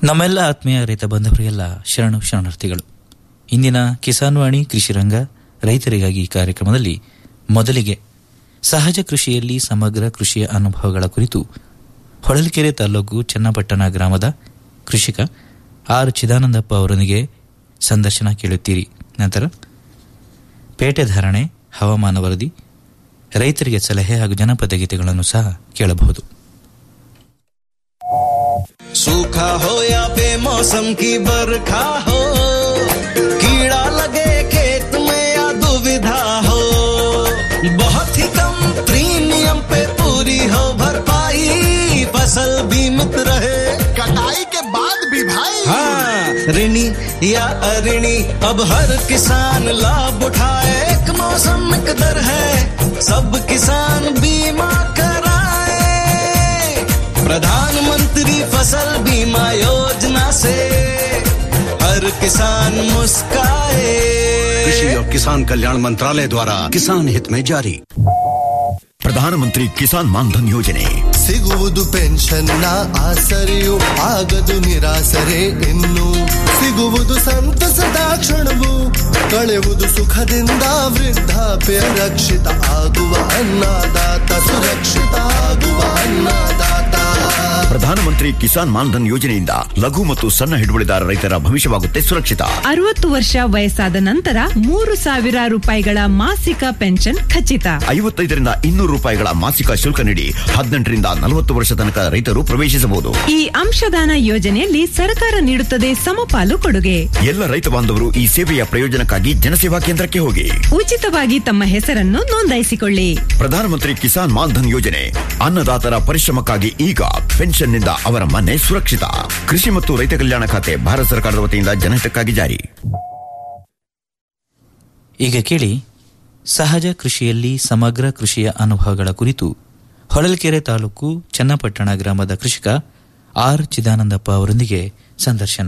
ನಮ್ಮೆಲ್ಲ ಆತ್ಮೀಯ ರೈತ ಬಂಧವರಿಗೆಲ್ಲ ಶರಣು ಶರಣಾರ್ಥಿಗಳು ಇಂದಿನ ಕಿಸಾನ್ ವಾಣಿ ಕೃಷಿ ರಂಗ ರೈತರಿಗಾಗಿ ಕಾರ್ಯಕ್ರಮದಲ್ಲಿ ಮೊದಲಿಗೆ ಸಹಜ ಕೃಷಿಯಲ್ಲಿ ಸಮಗ್ರ ಕೃಷಿಯ ಅನುಭವಗಳ ಕುರಿತು ಹೊಳಲ್ಕೆರೆ ತಾಲೂಕು ಚನ್ನಪಟ್ಟಣ ಗ್ರಾಮದ ಕೃಷಿಕ ಆರ್ ಚಿದಾನಂದಪ್ಪ ಅವರೊಂದಿಗೆ ಸಂದರ್ಶನ ಕೇಳುತ್ತೀರಿ ನಂತರ ಪೇಟೆ ಧಾರಣೆ ಹವಾಮಾನ ವರದಿ ರೈತರಿಗೆ ಸಲಹೆ ಹಾಗೂ ಜನಪದ ಗೀತೆಗಳನ್ನು ಸಹ ಕೇಳಬಹುದು सूखा हो या बेमौसम की बरखा हो कीड़ा लगे खेत में या दुविधा हो बहुत ही कम प्रीमियम पे पूरी हो भरपाई फसल बीमित रहे कटाई के बाद भी भाई हाँ ऋणी या अऋणी अब हर किसान लाभ उठाए एक मौसम एक दर है सब किसान बीमा कराए प्रधानमंत्री फसल बीमा योजना से हर किसान मुस्काए कृषि और किसान कल्याण मंत्रालय द्वारा किसान हित में जारी ಪ್ರಧಾನಮಂತ್ರಿ ಕಿಸಾನ್ ಮಾನ್ಧನ್ ಯೋಜನೆ ಸಿಗುವುದು ಪೆನ್ಷನ್ನ ಆಸರೆಯು ಆಗದು ನಿರಾಸರೆ ಇನ್ನು ಸಿಗುವುದು ಸಂತಸದ ಕ್ಷಣವು ಕಳೆಯುವುದು ಸುಖದಿಂದ ವೃದ್ಧಾಪ್ಯ ರಕ್ಷಿತ ಆಗುವ ಅನ್ನದಾತ ಸುರಕ್ಷಿತ ಆಗುವ ಅನ್ನದಾತ ಪ್ರಧಾನಮಂತ್ರಿ ಕಿಸಾನ್ ಮಾನ್ಧನ್ ಯೋಜನೆಯಿಂದ ಲಘು ಮತ್ತು ಸಣ್ಣ ಹಿಡುವಳಿದಾರ ರೈತರ ಭವಿಷ್ಯವಾಗುತ್ತೆ ಸುರಕ್ಷಿತ ಅರವತ್ತು ವರ್ಷ ವಯಸ್ಸಾದ ನಂತರ ಮೂರು ಸಾವಿರ ರೂಪಾಯಿಗಳ ಮಾಸಿಕ ಪೆನ್ಷನ್ ಖಚಿತ ಐವತ್ತೈದರಿಂದ ಇನ್ನೂರು ರೂಪಾಯಿಗಳ ಮಾಸಿಕ ಶುಲ್ಕ ನೀಡಿ ಹದಿನೆಂಟರಿಂದ ನಲವತ್ತು ವರ್ಷ ತನಕ ರೈತರು ಪ್ರವೇಶಿಸಬಹುದು ಈ ಅಂಶದಾನ ಯೋಜನೆಯಲ್ಲಿ ಸರ್ಕಾರ ನೀಡುತ್ತದೆ ಸಮಪಾಲು ಕೊಡುಗೆ ಎಲ್ಲ ರೈತ ಬಾಂಧವರು ಈ ಸೇವೆಯ ಪ್ರಯೋಜನಕ್ಕಾಗಿ ಜನಸೇವಾ ಕೇಂದ್ರಕ್ಕೆ ಹೋಗಿ ಉಚಿತವಾಗಿ ತಮ್ಮ ಹೆಸರನ್ನು ನೋಂದಾಯಿಸಿಕೊಳ್ಳಿ ಪ್ರಧಾನಮಂತ್ರಿ ಕಿಸಾನ್ ಮಾನ್ಧನ್ ಯೋಜನೆ ಅನ್ನದಾತರ ಪರಿಶ್ರಮಕ್ಕಾಗಿ ಈಗ ಪೆನ್ಷನ್ನಿಂದ ಅವರ ಮನೆ ಸುರಕ್ಷಿತ ಕೃಷಿ ಮತ್ತು ರೈತ ಕಲ್ಯಾಣ ಖಾತೆ ಭಾರತ ಸರ್ಕಾರದ ವತಿಯಿಂದ ಜನಹಿತಕ್ಕಾಗಿ ಜಾರಿ ಈಗ ಕೇಳಿ ಸಹಜ ಕೃಷಿಯಲ್ಲಿ ಸಮಗ್ರ ಕೃಷಿಯ ಅನುಭವಗಳ ಕುರಿತು ಹೊಳಲ್ಕೆರೆ ತಾಲೂಕು ಚನ್ನಪಟ್ಟಣ ಗ್ರಾಮದ ಕೃಷಿಕ ಆರ್ ಚಿದಾನಂದಪ್ಪ ಅವರೊಂದಿಗೆ ಸಂದರ್ಶನ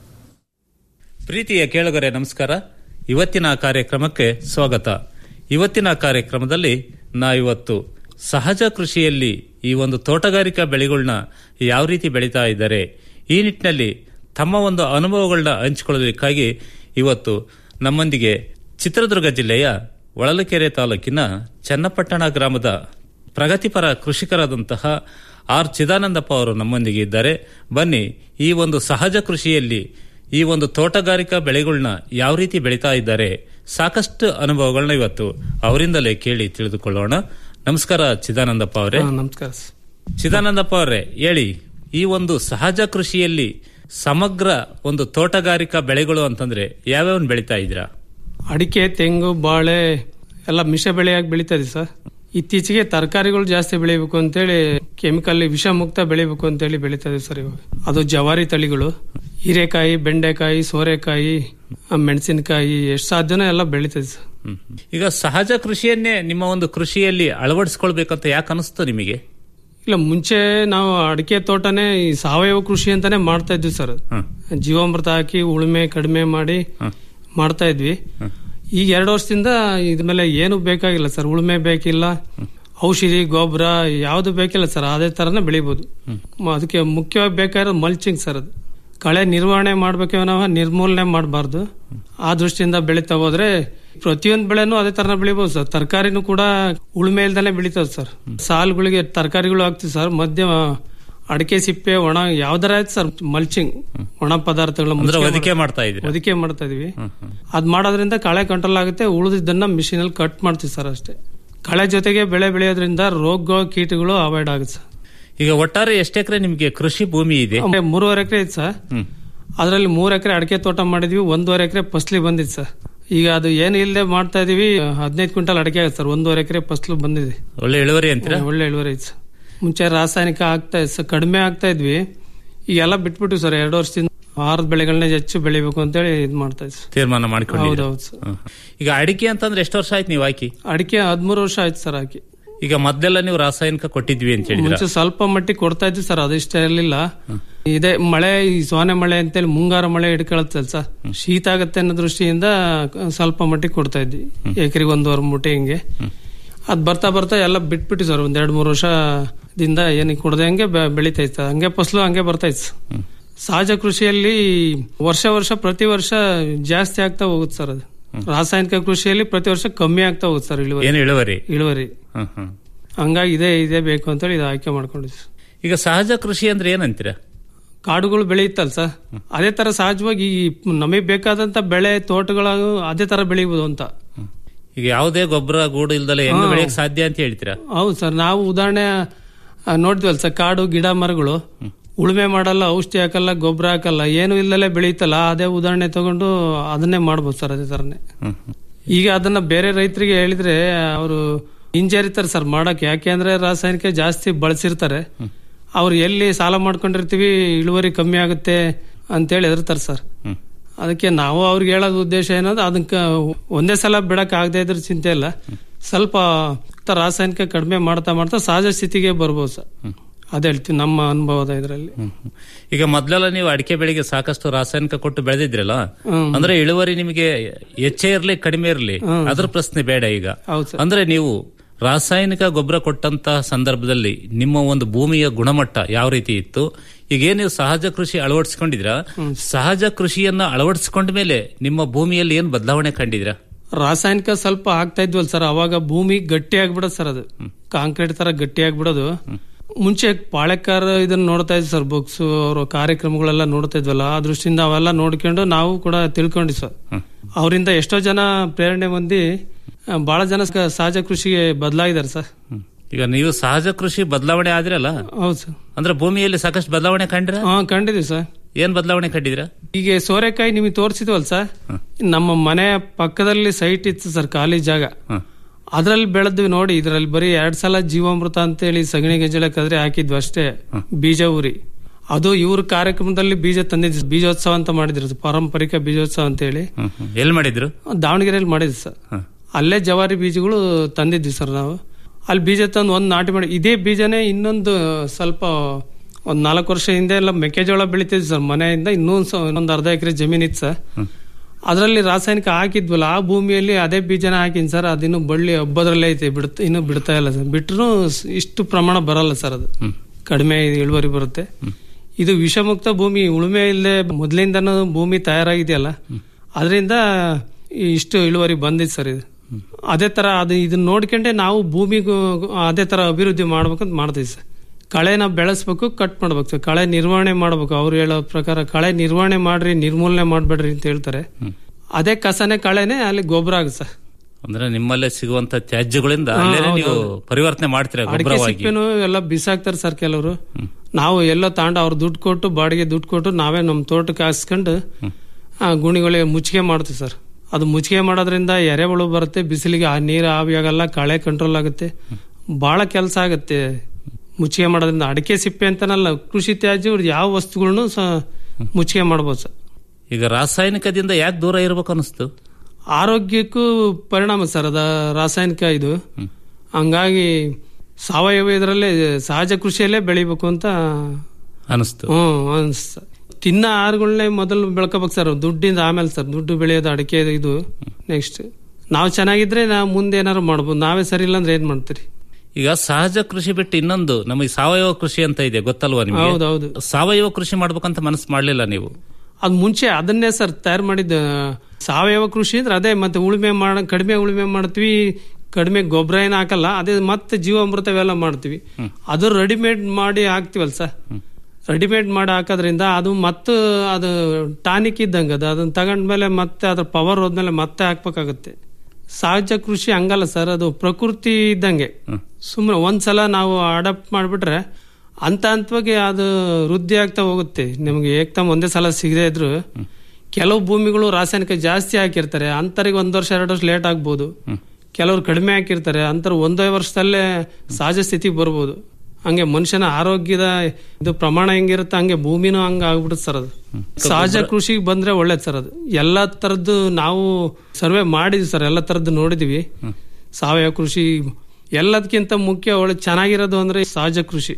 ಪ್ರೀತಿಯ ಕೇಳುಗರೆ ನಮಸ್ಕಾರ ಇವತ್ತಿನ ಕಾರ್ಯಕ್ರಮಕ್ಕೆ ಸ್ವಾಗತ ಇವತ್ತಿನ ಕಾರ್ಯಕ್ರಮದಲ್ಲಿ ನಾ ಇವತ್ತು ಸಹಜ ಕೃಷಿಯಲ್ಲಿ ಈ ಒಂದು ತೋಟಗಾರಿಕಾ ಬೆಳೆಗಳನ್ನ ಯಾವ ರೀತಿ ಬೆಳೀತಾ ಇದ್ದಾರೆ ಈ ನಿಟ್ಟಿನಲ್ಲಿ ತಮ್ಮ ಒಂದು ಅನುಭವಗಳನ್ನ ಹಂಚಿಕೊಳ್ಳಲಿಕ್ಕಾಗಿ ಇವತ್ತು ನಮ್ಮೊಂದಿಗೆ ಚಿತ್ರದುರ್ಗ ಜಿಲ್ಲೆಯ ಒಳಲಕೆರೆ ತಾಲೂಕಿನ ಚನ್ನಪಟ್ಟಣ ಗ್ರಾಮದ ಪ್ರಗತಿಪರ ಕೃಷಿಕರಾದಂತಹ ಆರ್ ಚಿದಾನಂದಪ್ಪ ಅವರು ನಮ್ಮೊಂದಿಗೆ ಇದ್ದಾರೆ ಬನ್ನಿ ಈ ಒಂದು ಸಹಜ ಕೃಷಿಯಲ್ಲಿ ಈ ಒಂದು ತೋಟಗಾರಿಕಾ ಬೆಳೆಗಳನ್ನ ಯಾವ ರೀತಿ ಬೆಳೀತಾ ಇದ್ದಾರೆ ಸಾಕಷ್ಟು ಅನುಭವಗಳನ್ನ ಇವತ್ತು ಅವರಿಂದಲೇ ಕೇಳಿ ತಿಳಿದುಕೊಳ್ಳೋಣ ನಮಸ್ಕಾರ ಚಿದಾನಂದಪ್ಪ ಅವರೇ ನಮಸ್ಕಾರ ಚಿದಾನಂದಪ್ಪ ಅವರೇ ಹೇಳಿ ಈ ಒಂದು ಸಹಜ ಕೃಷಿಯಲ್ಲಿ ಸಮಗ್ರ ಒಂದು ತೋಟಗಾರಿಕಾ ಬೆಳೆಗಳು ಅಂತಂದ್ರೆ ಯಾವ್ಯಾವನ್ ಬೆಳೀತಾ ಇದ್ದೀರಾ ಅಡಿಕೆ ತೆಂಗು ಬಾಳೆ ಎಲ್ಲ ಮಿಶ್ರ ಬೆಳೆಯಾಗಿ ಬೆಳೀತದೆ ಸರ್ ಇತ್ತೀಚೆಗೆ ತರಕಾರಿಗಳು ಜಾಸ್ತಿ ಬೆಳಿಬೇಕು ಅಂತೇಳಿ ಕೆಮಿಕಲ್ ವಿಷ ಮುಕ್ತ ಬೆಳಿಬೇಕು ಅಂತೇಳಿ ಬೆಳೀತದೆ ಸರ್ ಇವಾಗ ಅದು ಜವಾರಿ ತಳಿಗಳು ಹೀರೆಕಾಯಿ ಬೆಂಡೆಕಾಯಿ ಸೋರೆಕಾಯಿ ಆ, ಮೆಣಸಿನಕಾಯಿ ಎಷ್ಟು ಸಾಧ್ಯನೋ ಎಲ್ಲ ಬೆಳೀತದೆ ಸರ್ ಹ್ಮ್. ಈಗ ಸಹಜ ಕೃಷಿಯನ್ನೇ ನಿಮ್ಮ ಒಂದು ಕೃಷಿಯಲ್ಲಿ ಅಳವಡಿಸ್ಕೊಳ್ಬೇಕಂತ ಯಾಕೆ ಅನಿಸ್ತು ನಿಮಗೆ ಇಲ್ಲ ಮುಂಚೆ ನಾವು ಅಡಿಕೆ ತೋಟನೇ ಈ ಸಾವಯವ ಕೃಷಿ ಅಂತಾನೆ ಮಾಡ್ತಾ ಇದ್ವಿ ಸರ್ ಹ್ಮ್. ಜೀವಾಮೃತ ಹಾಕಿ ಉಳುಮೆ ಕಡಿಮೆ ಮಾಡಿ ಮಾಡ್ತಾ ಇದ್ವಿ ಈಗ ಎರಡು ವರ್ಷದಿಂದ ಇದ್ಮೇಲೆ ಏನು ಬೇಕಾಗಿಲ್ಲ ಸರ್ ಉಳುಮೆ ಬೇಕಿಲ್ಲ ಔಷಧಿ ಗೊಬ್ಬರ ಯಾವ್ದು ಬೇಕಿಲ್ಲ ಸರ್ ಅದೇ ತರನೇ ಬೆಳಿಬಹುದು ಮ- ಅದಕ್ಕೆ ಮುಖ್ಯವಾಗಿ ಬೇಕಾಗಿರೋದು ಮಲ್ಚಿಂಗ್ ಸರ್ ಅದು ಕಳೆ ನಿರ್ವಹಣೆ ಮಾಡ್ಬೇಕು ನಾವು ನಿರ್ಮೂಲನೆ ಮಾಡಬಾರ್ದು ಆ ದೃಷ್ಟಿಯಿಂದ ಬೆಳಿತಾ ಹೋದ್ರೆ ಪ್ರತಿಯೊಂದು ಬೆಳೆನೂ ಅದೇ ತರನ ಬೆಳಿಬಹುದು ಸರ್ ತರಕಾರಿನೂ ಕೂಡ ಉಳುಮೆ ಇಲ್ದಲೆ ಬೆಳಿತದೆ ಸರ್ ಸಾಲುಗಳಿಗೆ ತರಕಾರಿಗಳು ಹಾಕ್ತಿವಿ ಸರ್ ಮಧ್ಯ ಅಡಿಕೆ ಸಿಪ್ಪೆ ಒಣ ಯಾವ್ದಾರ ಆಯ್ತು ಸರ್ ಮಲ್ಚಿಂಗ್ ಒಣ ಪದಾರ್ಥಗಳ ಅಂದ್ರೆ ಹೊದಿಕೆ ಮಾಡ್ತಾ ಇದ್ದೀರಾ ಹೊದಿಕೆ ಮಾಡ್ತಾ ಇದೀವಿ ಅದ್ ಮಾಡೋದ್ರಿಂದ ಕಳೆ ಕಂಟ್ರೋಲ್ ಆಗುತ್ತೆ ಉಳಿದಿದ್ದನ್ನ ಮಿಷಿನ್ ಅಲ್ಲಿ ಕಟ್ ಮಾಡ್ತೀವಿ ಸರ್ ಅಷ್ಟೇ ಕಳೆ ಜೊತೆಗೆ ಬೆಳೆ ಬೆಳೆಯೋದ್ರಿಂದ ರೋಗ ಕೀಟಗಳು ಅವಾಯ್ಡ್ ಆಗುತ್ತೆ ಸರ್ ಈಗ ಒಟ್ಟಾರೆ ಎಷ್ಟು ಎಕರೆ ನಿಮಗೆ ಕೃಷಿ ಭೂಮಿ ಇದೆ ಆಮೇಲೆ ಮೂರುವರೆ ಎಕರೆ ಇತ್ತು ಸರ್ ಅದರಲ್ಲಿ ಮೂರ್ ಎಕರೆ ಅಡಿಕೆ ತೋಟ ಮಾಡಿದ್ವಿ ಒಂದೂವರೆ ಎಕರೆ ಫಸ್ಲಿ ಬಂದಿತ್ತು ಸರ್ ಈಗ ಅದು ಏನು ಇಲ್ಲದೆ ಮಾಡ್ತಾ ಇದೀವಿ ಹದಿನೈದು ಕ್ವಿಂಟಲ್ ಅಡಿಕೆ ಆಗುತ್ತೆ ಸರ್ ಒಂದೂವರೆ ಎಕರೆ ಫಸ್ಲು ಬಂದಿದೆ ಒಳ್ಳೆ ಇಳುವರಿ ಅಂತೀರಾ ಒಳ್ಳೆ ಇಳುವರಿ ಐತೆ ಸರ್ ಮುಂಚೆ ರಾಸಾಯನಿಕ ಆಗ್ತಾ ಇತ್ತು ಸರ್ ಕಡಿಮೆ ಆಗ್ತಾ ಇದ್ವಿ ಈಗೆಲ್ಲ ಬಿಟ್ಬಿಟ್ಟು ಸರ್ ಎರಡು ವರ್ಷದಿಂದ ಆಹಾರದ ಬೆಳೆಗಳನ್ನ ಹೆಚ್ಚು ಬೆಳಿಬೇಕು ಅಂತೇಳಿ ಇದು ಮಾಡ್ತಾ ಇದ್ವಿ ಸರ್ ತೀರ್ಮಾನ ಮಾಡಿಕೊಂಡಿದ್ದೀರಾ ಹೌದೌದು ಸರ್ ಹ್ಮ್. ಈಗ ಅಡಿಕೆ ಅಂತಂದ್ರೆ ಎಷ್ಟು ವರ್ಷ ಆಯ್ತು ನೀವು ಹಾಕಿ ಅಡಿಕೆ ಹದಿಮೂರು ವರ್ಷ ಆಯ್ತು ಸರ್ ಹಾಕಿ ಈಗ ಮೊದಲೆಲ್ಲ ನೀವು ರಾಸಾಯನಿಕ ಕೊಟ್ಟಿದ್ವಿ ಅಂತ ಹೇಳಿದ್ರ ಮುಂಚೆ ಸ್ವಲ್ಪ ಮಟ್ಟಿಗೆ ಕೊಡ್ತಾ ಇದ್ವಿ ಸರ್ ಅದಿಷ್ಟ ಇರಲಿಲ್ಲ ಇದೇ ಮಳೆ ಈ ಸೋನೆ ಮಳೆ ಅಂತೇಳಿ ಮುಂಗಾರು ಮಳೆ ಹಿಡ್ಕೊಳತ್ತಲ್ಲ ಸರ್ ಶೀತ ಆಗತ್ತೆ ಅನ್ನೋ ದೃಷ್ಟಿಯಿಂದ ಸ್ವಲ್ಪ ಮಟ್ಟಿಗೆ ಕೊಡ್ತಾ ಇದ್ವಿ ಎಕರೆಗೆ ಒಂದೂವರೆ ಮೂಟೆ ಹಿಂಗೆ ಅದ್ ಬರ್ತಾ ಬರ್ತಾ ಎಲ್ಲ ಬಿಟ್ಬಿಟ್ಟು ಸರ್ ಒಂದ್ ಎರಡ್ ಮೂರು ವರ್ಷದಿಂದ ಏನಿಗೆ ಕೊಡದೆ ಹಂಗೆ ಬೆ- ಬೆಳಿತಾ ಇತ್ತು ಹಂಗೆ ಫಸಲು ಹಂಗೆ ಬರ್ತಾ ಇತ್ತು ಸಹಜ ಕೃಷಿಯಲ್ಲಿ ವರ್ಷ ವರ್ಷ ಪ್ರತಿ ವರ್ಷ ಜಾಸ್ತಿ ಆಗ್ತಾ ಹೋಗುತ್ತೆ ಸರ್ ಅದು ರಾಸಾಯನಿಕ ಕೃಷಿಯಲ್ಲಿ ಪ್ರತಿ ವರ್ಷ ಕಮ್ಮಿ ಆಗ್ತಾ ಹೋಗುತ್ತೆ ಸರ್ ಇಳುವರಿ ಏನು ಇಳುವರಿ ಇಳುವರಿ ಹ್ಮ್ ಹ್ಮ್ ಹಂಗಾಗಿ ಇದೇ ಇದೇ ಬೇಕು ಅಂತೇಳಿ ಇದು ಆಯ್ಕೆ ಮಾಡ್ಕೊಂಡಿದ್ವಿ ಸರ್. ಈಗ ಸಹಜ ಕೃಷಿ ಅಂದ್ರೆ ಏನಂತೀರಾ ಕಾಡುಗಳು ಬೆಳೆಯುತ್ತಲ್ಲ ಸರ್ ಅದೇ ತರ ಸಹಜವಾಗಿ ಈ ನಮಗೆ ಬೇಕಾದಂತ ಬೆಳೆ ತೋಟಗಳ ಅದೇ ತರ ಬೆಳೆಯುವುದು ಅಂತ ಈಗ ಯಾವುದೇ ಗೊಬ್ಬರ ಗೂಡು ಇಲ್ದಲೆ ಹೆಂಗ್ ಹಾ. ಬೆಳೆಯಕ್ ಸಾಧ್ಯ ಅಂತ ಹೇಳ್ತೀರಾ ಹೌದು ಸರ್ ನಾವು ಉದಾಹರಣೆ ಆ, ನೋಡ್ತೀವಲ್ಲ ಸರ್ ಕಾಡು ಗಿಡ ಮರಗಳು ಉಳುಮೆ ಮಾಡಲ್ಲ ಔಷಧಿ ಹಾಕಲ್ಲ ಗೊಬ್ಬರ ಹಾಕಲ್ಲ ಏನು ಇಲ್ಲದಲ್ಲೇ ಬೆಳೆಯುತ್ತಲ್ಲ ಅದೇ ಉದಾಹರಣೆ ತಗೊಂಡು ಅದನ್ನೇ ಮಾಡ್ಬೋದು ಸರ್ ಅದೇ ತರನೇ ಈಗ ಅದನ್ನ ಬೇರೆ ರೈತರಿಗೆ ಹೇಳಿದ್ರೆ ಅವರು ಹಿಂಜರಿತಾರೆ ಸರ್ ಮಾಡಕ್ ಯಾಕೆಂದ್ರೆ ರಾಸಾಯನಿಕ ಜಾಸ್ತಿ ಬಳಸಿರ್ತಾರೆ ಅವ್ರು ಎಲ್ಲಿ ಸಾಲ ಮಾಡ್ಕೊಂಡಿರ್ತೀವಿ ಇಳುವರಿ ಕಮ್ಮಿ ಆಗುತ್ತೆ ಅಂತೇಳಿ ಹೆದರ್ತಾರೆ ಸರ್ ಅದಕ್ಕೆ ನಾವು ಅವ್ರಿಗೆ ಹೇಳೋದು ಉದ್ದೇಶ ಏನಂದ್ರೆ ಅದಕ್ಕೆ ಒಂದೇ ಸಲ ಬಿಡಕ್ ಆಗದೆ ಇದ್ರ ಚಿಂತೆ ಇಲ್ಲ ಸ್ವಲ್ಪ ರಾಸಾಯನಿಕ ಕಡಿಮೆ ಮಾಡ್ತಾ ಮಾಡ್ತಾ ಸಹಜ ಸ್ಥಿತಿಗೆ ಬರ್ಬೋದು ಸರ್ ಅದ್ ಹೇಳ್ತೀವಿ ನಮ್ಮ ಅನುಭವದ ಇದರಲ್ಲಿ ಈಗ ಮೊದ್ಲೆಲ್ಲ ನೀವು ಅಡಿಕೆ ಬೆಳೆಗೆ ಸಾಕಷ್ಟು ರಾಸಾಯನಿಕ ಕೊಟ್ಟು ಬೆಳೆದಿದ್ರಲ್ಲ ಹ್ಮ್. ಅಂದ್ರೆ ಇಳುವರಿ ನಿಮಗೆ ಹೆಚ್ಚೇ ಇರ್ಲಿ ಕಡಿಮೆ ಇರ್ಲಿ ಹ್ಮ್. ಅದ್ರ ಪ್ರಶ್ನೆ ಬೇಡ ಈಗ ಹೌದು ಸರ್ ಅಂದ್ರೆ ನೀವು ರಾಸಾಯನಿಕ ಗೊಬ್ಬರ ಕೊಟ್ಟಂತ ಸಂದರ್ಭದಲ್ಲಿ ನಿಮ್ಮ ಒಂದು ಭೂಮಿಯ ಗುಣಮಟ್ಟ ಯಾವ ರೀತಿ ಇತ್ತು ಈಗ ಏನ್ ನೀವು ಸಹಜ ಕೃಷಿ ಅಳವಡಿಸ್ಕೊಂಡಿದ್ರ ಸಹಜ ಕೃಷಿಯನ್ನ ಅಳವಡಿಸ್ಕೊಂಡ ಮೇಲೆ ನಿಮ್ಮ ಭೂಮಿಯಲ್ಲಿ ಏನ್ ಬದಲಾವಣೆ ಕಂಡಿದ್ರ ರಾಸಾಯನಿಕ ಸ್ವಲ್ಪ ಹಾಕ್ತಾ ಇದ್ವಲ್ಲ ಸರ್ ಅವಾಗ ಭೂಮಿ ಗಟ್ಟಿ ಆಗ್ಬಿಡೋದು ಸರ್ ಅದು ಕಾಂಕ್ರೀಟ್ ತರ ಗಟ್ಟಿ ಆಗ್ಬಿಡೋದು ಮುಂಚೆ ಪಾಳೆಕಾರ ಇದನ್ನ ನೋಡ್ತಾ ಇದ್ವಿ ಸರ್ ಬುಕ್ಸ್ ಅವ್ರ ಕಾರ್ಯಕ್ರಮಗಳೆಲ್ಲ ನೋಡ್ತಾ ಇದ್ವಲ್ಲ ಆ ದೃಷ್ಟಿಯಿಂದ ಅವೆಲ್ಲ ನೋಡ್ಕೊಂಡು ನಾವು ಕೂಡ ತಿಳ್ಕೊಂಡ್ವಿ ಸರ್ ಅವರಿಂದ ಎಷ್ಟೋ ಜನ ಪ್ರೇರಣೆ ಹೊಂದಿ ಆ, ಬಹಳ ಜನ ಸ- ಸಹಜ ಕೃಷಿಗೆ ಬದಲಾಗಿದ್ದಾರೆ ಸರ್ ಈಗ ನೀವು ಸಹಜ ಕೃಷಿ ಬದಲಾವಣೆ ಆದ್ರಲ್ಲ ಹೌದು ಸರ್ ಅಂದ್ರೆ ಭೂಮಿಯಲ್ಲಿ ಸಾಕಷ್ಟು ಬದಲಾವಣೆ ಕಂಡ್ರ ಹಾ ಕಂಡಿದೀವಿ ಸರ್ ಏನ್ ಬದಲಾವಣೆ ಕಂಡಿದ್ರ ಈಗ ಸೋರೆಕಾಯಿ ನಿಮಗೆ ತೋರಿಸಿದ್ವಲ್ಲ ಸರ್ ನಮ್ಮ ಮನೆ ಪಕ್ಕದಲ್ಲಿ ಸೈಟ್ ಇತ್ತು ಸರ್ ಖಾಲಿ ಜಾಗ ಅದ್ರಲ್ಲಿ ಬೆಳೆದ್ವಿ ನೋಡಿ ಇದ್ರಲ್ಲಿ ಬರೀ ಎರಡ್ ಸಲ ಜೀವಾಮೃತ ಅಂತೇಳಿ ಸಗಣಿ ಗಂಜಲ ಕದ್ರೆ ಹಾಕಿದ್ವಿ ಅಷ್ಟೇ ಬೀಜ ಊರಿ ಅದು ಇವ್ರ ಕಾರ್ಯಕ್ರಮದಲ್ಲಿ ಬೀಜ ತಂದಿದ್ವಿ ಬೀಜೋತ್ಸವ ಅಂತ ಮಾಡಿದ್ರು ಪಾರಂಪರಿಕ ಬೀಜೋತ್ಸವ ಅಂತೇಳಿ ಎಲ್ಲಿ ಮಾಡಿದ್ರು ದಾವಣಗೆರೆಯಲ್ಲಿ ಮಾಡಿದ್ವಿ ಸರ್ ಅಲ್ಲೇ ಜವಾರಿ ಬೀಜಗಳು ತಂದಿದ್ವಿ ಸರ್ ನಾವು ಅಲ್ಲಿ ಬೀಜ ತಂದು ಒಂದ್ ನಾಟಿ ಮಾಡಿ ಇದೇ ಬೀಜನೇ ಇನ್ನೊಂದು ಸ್ವಲ್ಪ ಒಂದ್ ನಾಲ್ಕು ವರ್ಷ ಹಿಂದೆ ಎಲ್ಲ ಮೆಕ್ಕೆಜೋಳ ಬೆಳಿತಿದ್ವಿ ಸರ್ ಮನೆಯಿಂದ ಇನ್ನೊಂದ್ ಸ- ಇನ್ನೊಂದ್ ಅರ್ಧ ಎಕರೆ ಜಮೀನ್ ಇತ್ತು ಸರ್ ಅದರಲ್ಲಿ ರಾಸಾಯನಿಕ ಹಾಕಿದ್ವಲ್ಲ ಆ ಭೂಮಿಯಲ್ಲಿ ಅದೇ ಬೀಜನ ಹಾಕಿನ್ ಸರ್ ಅದಿನ್ನು ಬಳ್ಳಿ ಹಬ್ಬದ್ರಲ್ಲೇ ಐತೆ ಬಿಡ್ತ ಇನ್ನು ಬಿಡ್ತಾ ಇಲ್ಲ ಸರ್ ಬಿಟ್ರು ಇಷ್ಟು ಪ್ರಮಾಣ ಬರಲ್ಲ ಸರ್ ಅದು ಕಡಿಮೆ ಇಳುವರಿ ಬರುತ್ತೆ ಇದು ವಿಷಮುಕ್ತ ಭೂಮಿ ಉಳುಮೆ ಇಲ್ಲದೆ ಮೊದಲಿಂದನೂ ಭೂಮಿ ತಯಾರಾಗಿದೆಯಲ್ಲ ಅದರಿಂದ ಇಷ್ಟು ಇಳುವರಿ ಬಂದಿದೆ ಸರ್ ಇದು ಅದೇ ತರ ಅದು ಇದನ್ನ ನೋಡ್ಕೊಂಡೆ ನಾವು ಭೂಮಿಗೂ ಅದೇ ತರ ಅಭಿವೃದ್ಧಿ ಮಾಡ್ಬೇಕಂತ ಮಾಡ್ತೀವಿ ಸರ್ ಕಳೆ ನಾವು ಬೆಳೆಸ್ಬೇಕು ಕಟ್ ಮಾಡ್ಬೇಕು ಸರ್ ಕಳೆ ನಿರ್ವಹಣೆ ಮಾಡ್ಬೇಕು ಅವ್ರು ಹೇಳೋ ಪ್ರಕಾರ ಕಳೆ ನಿರ್ವಹಣೆ ಮಾಡ್ರಿ ನಿರ್ಮೂಲನೆ ಮಾಡ್ಬೇಡ್ರಿ ಅಂತ ಹೇಳ್ತಾರೆ ಅದೇ ಕಸನೆ ಕಳೆನೆ ಅಲ್ಲಿ ಗೊಬ್ಬರ ಆಗುತ್ತೆ ಸರ್ ಅಂದ್ರೆ ನಿಮ್ಮಲ್ಲೇ ಸಿಗುವಂತ ತ್ಯಾಜ್ಯಗಳಿಂದ ಹಾ, ಅಲ್ಲೇನೆ ಹೌದು, ನೀವು ಹೌದು. ಪರಿವರ್ತನೆ ಮಾಡ್ತೀರಾ ಅಡಿಕೆ ಗೊಬ್ಬರವಾಗಿ ಸಿಪ್ಪೆನು ಎಲ್ಲ ಬಿಸಾಕ್ತಾರೆ ಸರ್ ಕೆಲವರು ನಾವು ಎಲ್ಲೋ ತಾಂಡ ಅವ್ರು ದುಡ್ಡು ಕೊಟ್ಟು ಬಾಡಿಗೆ ದುಡ್ಡು ಕೊಟ್ಟು ನಾವೇ ನಮ್ಮ ತೋಟಕ್ಕೆ ಹಾಸ್ಕೊಂಡು ಆ ಗುಣಿಗಳಿಗೆ ಮುಚ್ಚಿಗೆ ಮಾಡ್ತೀವಿ ಸರ್ ಅದು ಮುಚ್ಚಿಗೆ ಮಾಡೋದ್ರಿಂದ ಎರೆಹುಳು ಬರುತ್ತೆ ಬಿಸಿಲಿಗೆ ಆ ನೀರು ಆವಿಯಾಗಲ್ಲ ಕಳೆ ಕಂಟ್ರೋಲ್ ಆಗುತ್ತೆ ಬಹಳ ಕೆಲಸ ಆಗುತ್ತೆ ಮುಚ್ಚಿಗೆ ಮಾಡೋದ್ರಿಂದ ಅಡಿಕೆ ಸಿಪ್ಪೆ ಅಂತನಲ್ಲ ಕೃಷಿ ತ್ಯಾಜ್ಯ ಯಾವ ವಸ್ತುಗಳನ್ನು ಸಹ ಮುಚ್ಚಿಗೆ ಮಾಡ್ಬೋದು ಸರ್ ಈಗ ರಾಸಾಯನಿಕದಿಂದ ಯಾಕೆ ದೂರ ಇರ್ಬೇಕು ಅನಿಸ್ತು ಆರೋಗ್ಯಕ್ಕೂ ಪರಿಣಾಮ ಸರ್ ಅದ ರಾಸಾಯನಿಕ ಇದು ಹಂಗಾಗಿ ಸಾವಯವ ಇದರಲ್ಲೇ ಸಹಜ ಕೃಷಿಯಲ್ಲೇ ಬೆಳಿಬೇಕು ಅಂತ ಅನಿಸ್ತು ಹ್ಮ್ ಅನ್ಸ್ತ ತಿನ್ನ ಆಹಾರಗಳನ್ನೇ ಮೊದಲು ಬೆಳ್ಕೋಬೇಕು ಸರ್ ದುಡ್ಡಿಂದ ಆಮೇಲೆ ಸರ್ ದುಡ್ಡು ಬೆಳೆಯೋದು ಅಡಿಕೆ ಇದು ನೆಕ್ಸ್ಟ್ ನಾವು ಚೆನ್ನಾಗಿದ್ರೆ ನಾವು ಮುಂದೆ ಏನಾದ್ರು ಮಾಡ್ಬೋದು ನಾವೇ ಸರಿ ಇಲ್ಲ ಅಂದ್ರೆ ಏನ್ ಮಾಡ್ತೀರಿ ಈಗ ಸಹಜ ಕೃಷಿ ಬಿಟ್ಟು ಇನ್ನೊಂದು ನಮಗೆ ಸಾವಯವ ಕೃಷಿ ಅಂತ ಇದೆ ಗೊತ್ತಲ್ವಾ ನಿಮಗೆ ಹೌದೌದು. ಸಾವಯವ ಕೃಷಿ ಮಾಡ್ಬೇಕಂತ ಮನಸ್ಸು ಮಾಡ್ಲಿಲ್ಲ ನೀವು ಅದ್ ಮುಂಚೆ ಅದನ್ನೇ ಸರ್ ತಯಾರು ಮಾಡಿದ್ದ ಸಾವಯವ ಕೃಷಿ ಅಂದ್ರೆ ಅದೇ ಮತ್ತೆ ಉಳುಮೆ ಮಾಡ ಕಡಿಮೆ ಉಳುಮೆ ಮಾಡ್ತೀವಿ ಕಡಿಮೆ ಗೊಬ್ಬರ ಏನು ಹಾಕಲ್ಲ ಅದೇ ಮತ್ತೆ ಜೀವಾಮೃತವೆಲ್ಲ ಮಾಡ್ತೀವಿ ಅದು ರೆಡಿಮೇಡ್ ಮಾಡಿ ಹಾಕ್ತಿವಲ್ಲ ಸರ್ ರೆಡಿಮೇಡ್ ಮಾಡಿ ಹಾಕೋದ್ರಿಂದ ಅದು ಮತ್ತೆ ಅದು ಟಾನಿಕ್ ಇದ್ದಂಗೆ ಅದು ಅದನ್ನ ತಗೊಂಡ್ಮೇಲೆ ಮತ್ತೆ ಅದ್ರ ಪವರ್ ಹೋದ್ಮೇಲೆ ಮತ್ತೆ ಹಾಕ್ಬೇಕಾಗುತ್ತೆ ಸಹಜ ಕೃಷಿ ಹಂಗಲ್ಲ ಸರ್ ಅದು ಪ್ರಕೃತಿ ಇದ್ದಂಗೆ ಸುಮ್ಮನೆ ಒಂದ್ಸಲ ನಾವು ಅಡಾಪ್ಟ್ ಮಾಡಿಬಿಟ್ರೆ ಹಂತ ಹಂತವಾಗಿ ಅದು ವೃದ್ಧಿ ಆಗ್ತಾ ಹೋಗುತ್ತೆ ನಿಮಗೆ ಏಕ್ದಮ್ ಒಂದೇ ಸಲ ಸಿಗದೆ ಇದ್ರು ಕೆಲವು ಭೂಮಿಗಳು ರಾಸಾಯನಿಕ ಜಾಸ್ತಿ ಹಾಕಿರ್ತಾರೆ ಅಂತರಿಗೆ ಒಂದ್ ವರ್ಷ ಎರಡು ವರ್ಷ ಲೇಟ್ ಆಗ್ಬೋದು ಕೆಲವ್ರು ಕಡಿಮೆ ಹಾಕಿರ್ತಾರೆ ಅಂತರ ಒಂದೇ ವರ್ಷದಲ್ಲೇ ಸಹಜ ಸ್ಥಿತಿಗೆ ಬರ್ಬೋದು ಹಂಗೆ ಮನುಷ್ಯನ ಆರೋಗ್ಯದ ಇದು ಪ್ರಮಾಣ ಹೆಂಗಿರುತ್ತೆ ಹಂಗೆ ಭೂಮಿನೂ ಹಂಗ ಆಗ್ಬಿಡುತ್ತೆ ಸರ್ ಅದು ಸಹಜ ಕೃಷಿಗೆ ಬಂದ್ರೆ ಒಳ್ಳೇದು ಸರ್ ಅದು ಎಲ್ಲಾ ತರದ್ದು ನಾವು ಸರ್ವೆ ಮಾಡಿದ್ವಿ ಸರ್ ಎಲ್ಲ ತರದ್ದು ನೋಡಿದೀವಿ ಸಾವಯವ ಕೃಷಿ ಎಲ್ಲದಕ್ಕಿಂತ ಮುಖ್ಯ ಒಳ್ಳೆ ಚೆನ್ನಾಗಿರೋದು ಅಂದ್ರೆ ಸಹಜ ಕೃಷಿ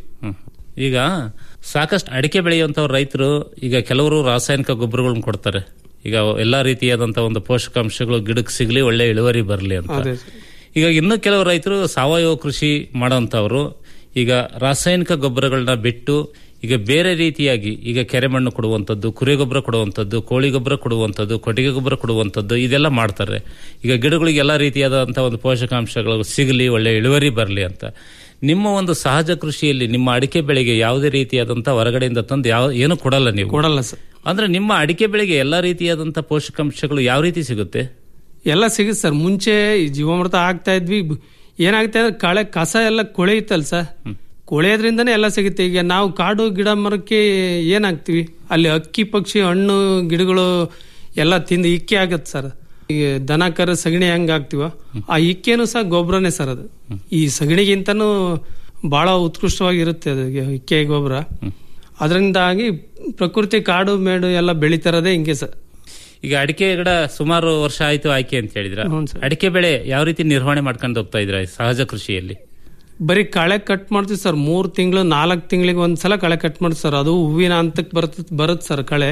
ಈಗ ಸಾಕಷ್ಟು ಅಡಿಕೆ ಬೆಳೆಯುವಂತ ರೈತರು ಈಗ ಕೆಲವರು ರಾಸಾಯನಿಕ ಗೊಬ್ಬರಗಳನ್ನ ಕೊಡ್ತಾರೆ ಈಗ ಎಲ್ಲಾ ರೀತಿಯಾದಂತ ಒಂದು ಪೋಷಕಾಂಶಗಳು ಗಿಡಕ್ಕೆ ಸಿಗ್ಲಿ ಒಳ್ಳೆ ಇಳುವರಿ ಬರಲಿ ಅಂತ ಅದೇ ಈಗ ಇನ್ನು ಕೆಲವು ರೈತರು ಸಾವಯವ ಕೃಷಿ ಮಾಡೋಂಥವ್ರು ಈಗ ರಾಸಾಯನಿಕ ಗೊಬ್ಬರಗಳನ್ನ ಬಿಟ್ಟು ಈಗ ಬೇರೆ ರೀತಿಯಾಗಿ ಈಗ ಕೆರೆ ಮಣ್ಣು ಕೊಡುವಂಥದ್ದು ಕುರಿ ಗೊಬ್ಬರ ಕೊಡುವಂಥದ್ದು ಕೋಳಿ ಗೊಬ್ಬರ ಕೊಡುವಂಥದ್ದು ಕೊಟ್ಟಿಗೆ ಗೊಬ್ಬರ ಕೊಡುವಂಥದ್ದು ಇದೆಲ್ಲ ಮಾಡ್ತಾರೆ ಈಗ ಗಿಡಗಳಿಗೆ ಎಲ್ಲ ರೀತಿಯಾದಂಥ ಒಂದು ಪೋಷಕಾಂಶಗಳು ಸಿಗಲಿ ಒಳ್ಳೆ ಇಳುವರಿ ಬರಲಿ ಅಂತ ನಿಮ್ಮ ಒಂದು ಸಹಜ ಕೃಷಿಯಲ್ಲಿ ನಿಮ್ಮ ಅಡಿಕೆ ಬೆಳೆಗೆ ಯಾವುದೇ ರೀತಿಯಾದಂಥ ಹೊರಗಡೆಯಿಂದ ತಂದು ಯಾವ ಏನು ಕೊಡಲ್ಲ ನೀವು ಕೊಡಲ್ಲ ಸರ್ ಅಂದ್ರೆ ನಿಮ್ಮ ಅಡಿಕೆ ಬೆಳೆಗೆ ಎಲ್ಲಾ ರೀತಿಯಾದಂಥ ಪೋಷಕಾಂಶಗಳು ಯಾವ ರೀತಿ ಸಿಗುತ್ತೆ ಎಲ್ಲ ಸಿಗುತ್ತೆ ಸರ್ ಮುಂಚೆ ಈ ಜೀವಾಮೃತ ಹಾಕ್ತಾ ಇದ್ವಿ ಬ- ಏನಾಗುತ್ತೆ ಅಂದ್ರೆ ಕಳೆ ಕಸ ಎಲ್ಲ ಕೊಳೆಯುತ್ತಲ್ಲ ಸರ್ ಕೊಳೆಯೋದ್ರಿಂದನೇ ಎಲ್ಲ ಸಿಗುತ್ತೆ ಈಗ ನಾವು ಕಾಡು ಗಿಡ ಮರಕ್ಕೆ ಏನ್ ಹಾಕ್ತಿವಿ ಅಲ್ಲಿ ಅಕ್ಕಿ ಪಕ್ಷಿ ಹಣ್ಣು ಗಿಡಗಳು ಎಲ್ಲ ತಿಂದು ಇಕ್ಕೆ ಆಗತ್ತೆ ಸರ್ ಈಗ ದನ ಕರ ಸಗಣಿ ಹೆಂಗ್ ಹಾಕ್ತಿವ ಆ ಇಕ್ಕೆನೂ ಸಹ ಗೊಬ್ಬರನೇ ಸರ್ ಅದು ಈ ಸಗಣಿಗಿಂತನೂ ಬಹಳ ಉತ್ಕೃಷ್ಟವಾಗಿರುತ್ತೆ ಅದು ಇಕ್ಕೆ ಗೊಬ್ಬರ ಅದರಿಂದಾಗಿ ಪ್ರಕೃತಿ ಕಾಡು ಮೇಡು ಎಲ್ಲ ಬೆಳಿತಾರದೇ ಹಿಂಗೆ ಸರ್ ಈಗ ಅಡಿಕೆ ಗಿಡ ಸುಮಾರು ವರ್ಷ ಆಯ್ತು ಆಯ್ಕೆ ಅಂತ ಹೇಳಿದ್ರ ಹ್ಞೂ ಸರ್. ಅಡಿಕೆ ಬೆಳೆ ಯಾವ ರೀತಿ ನಿರ್ವಹಣೆ ಮಾಡ್ಕೊಂಡು ಹೋಗ್ತಾ ಇದ್ರ ಸಹಜ ಕೃಷಿಯಲ್ಲಿ ಬರೀ ಕಳೆ ಕಟ್ ಮಾಡ್ತೀವಿ ಸರ್ ಮೂರ್ ತಿಂಗಳು ನಾಲ್ಕು ತಿಂಗಳಿಗೆ ಒಂದ್ಸಲ ಕಳೆ ಕಟ್ ಮಾಡ್ತೀವಿ ಸರ್ ಅದು ಹೂವಿನ ಹಂತಕ್ಕೆ ಬರುತ್ತೆ ಬರುತ್ತೆ ಸರ್ ಕಳೆ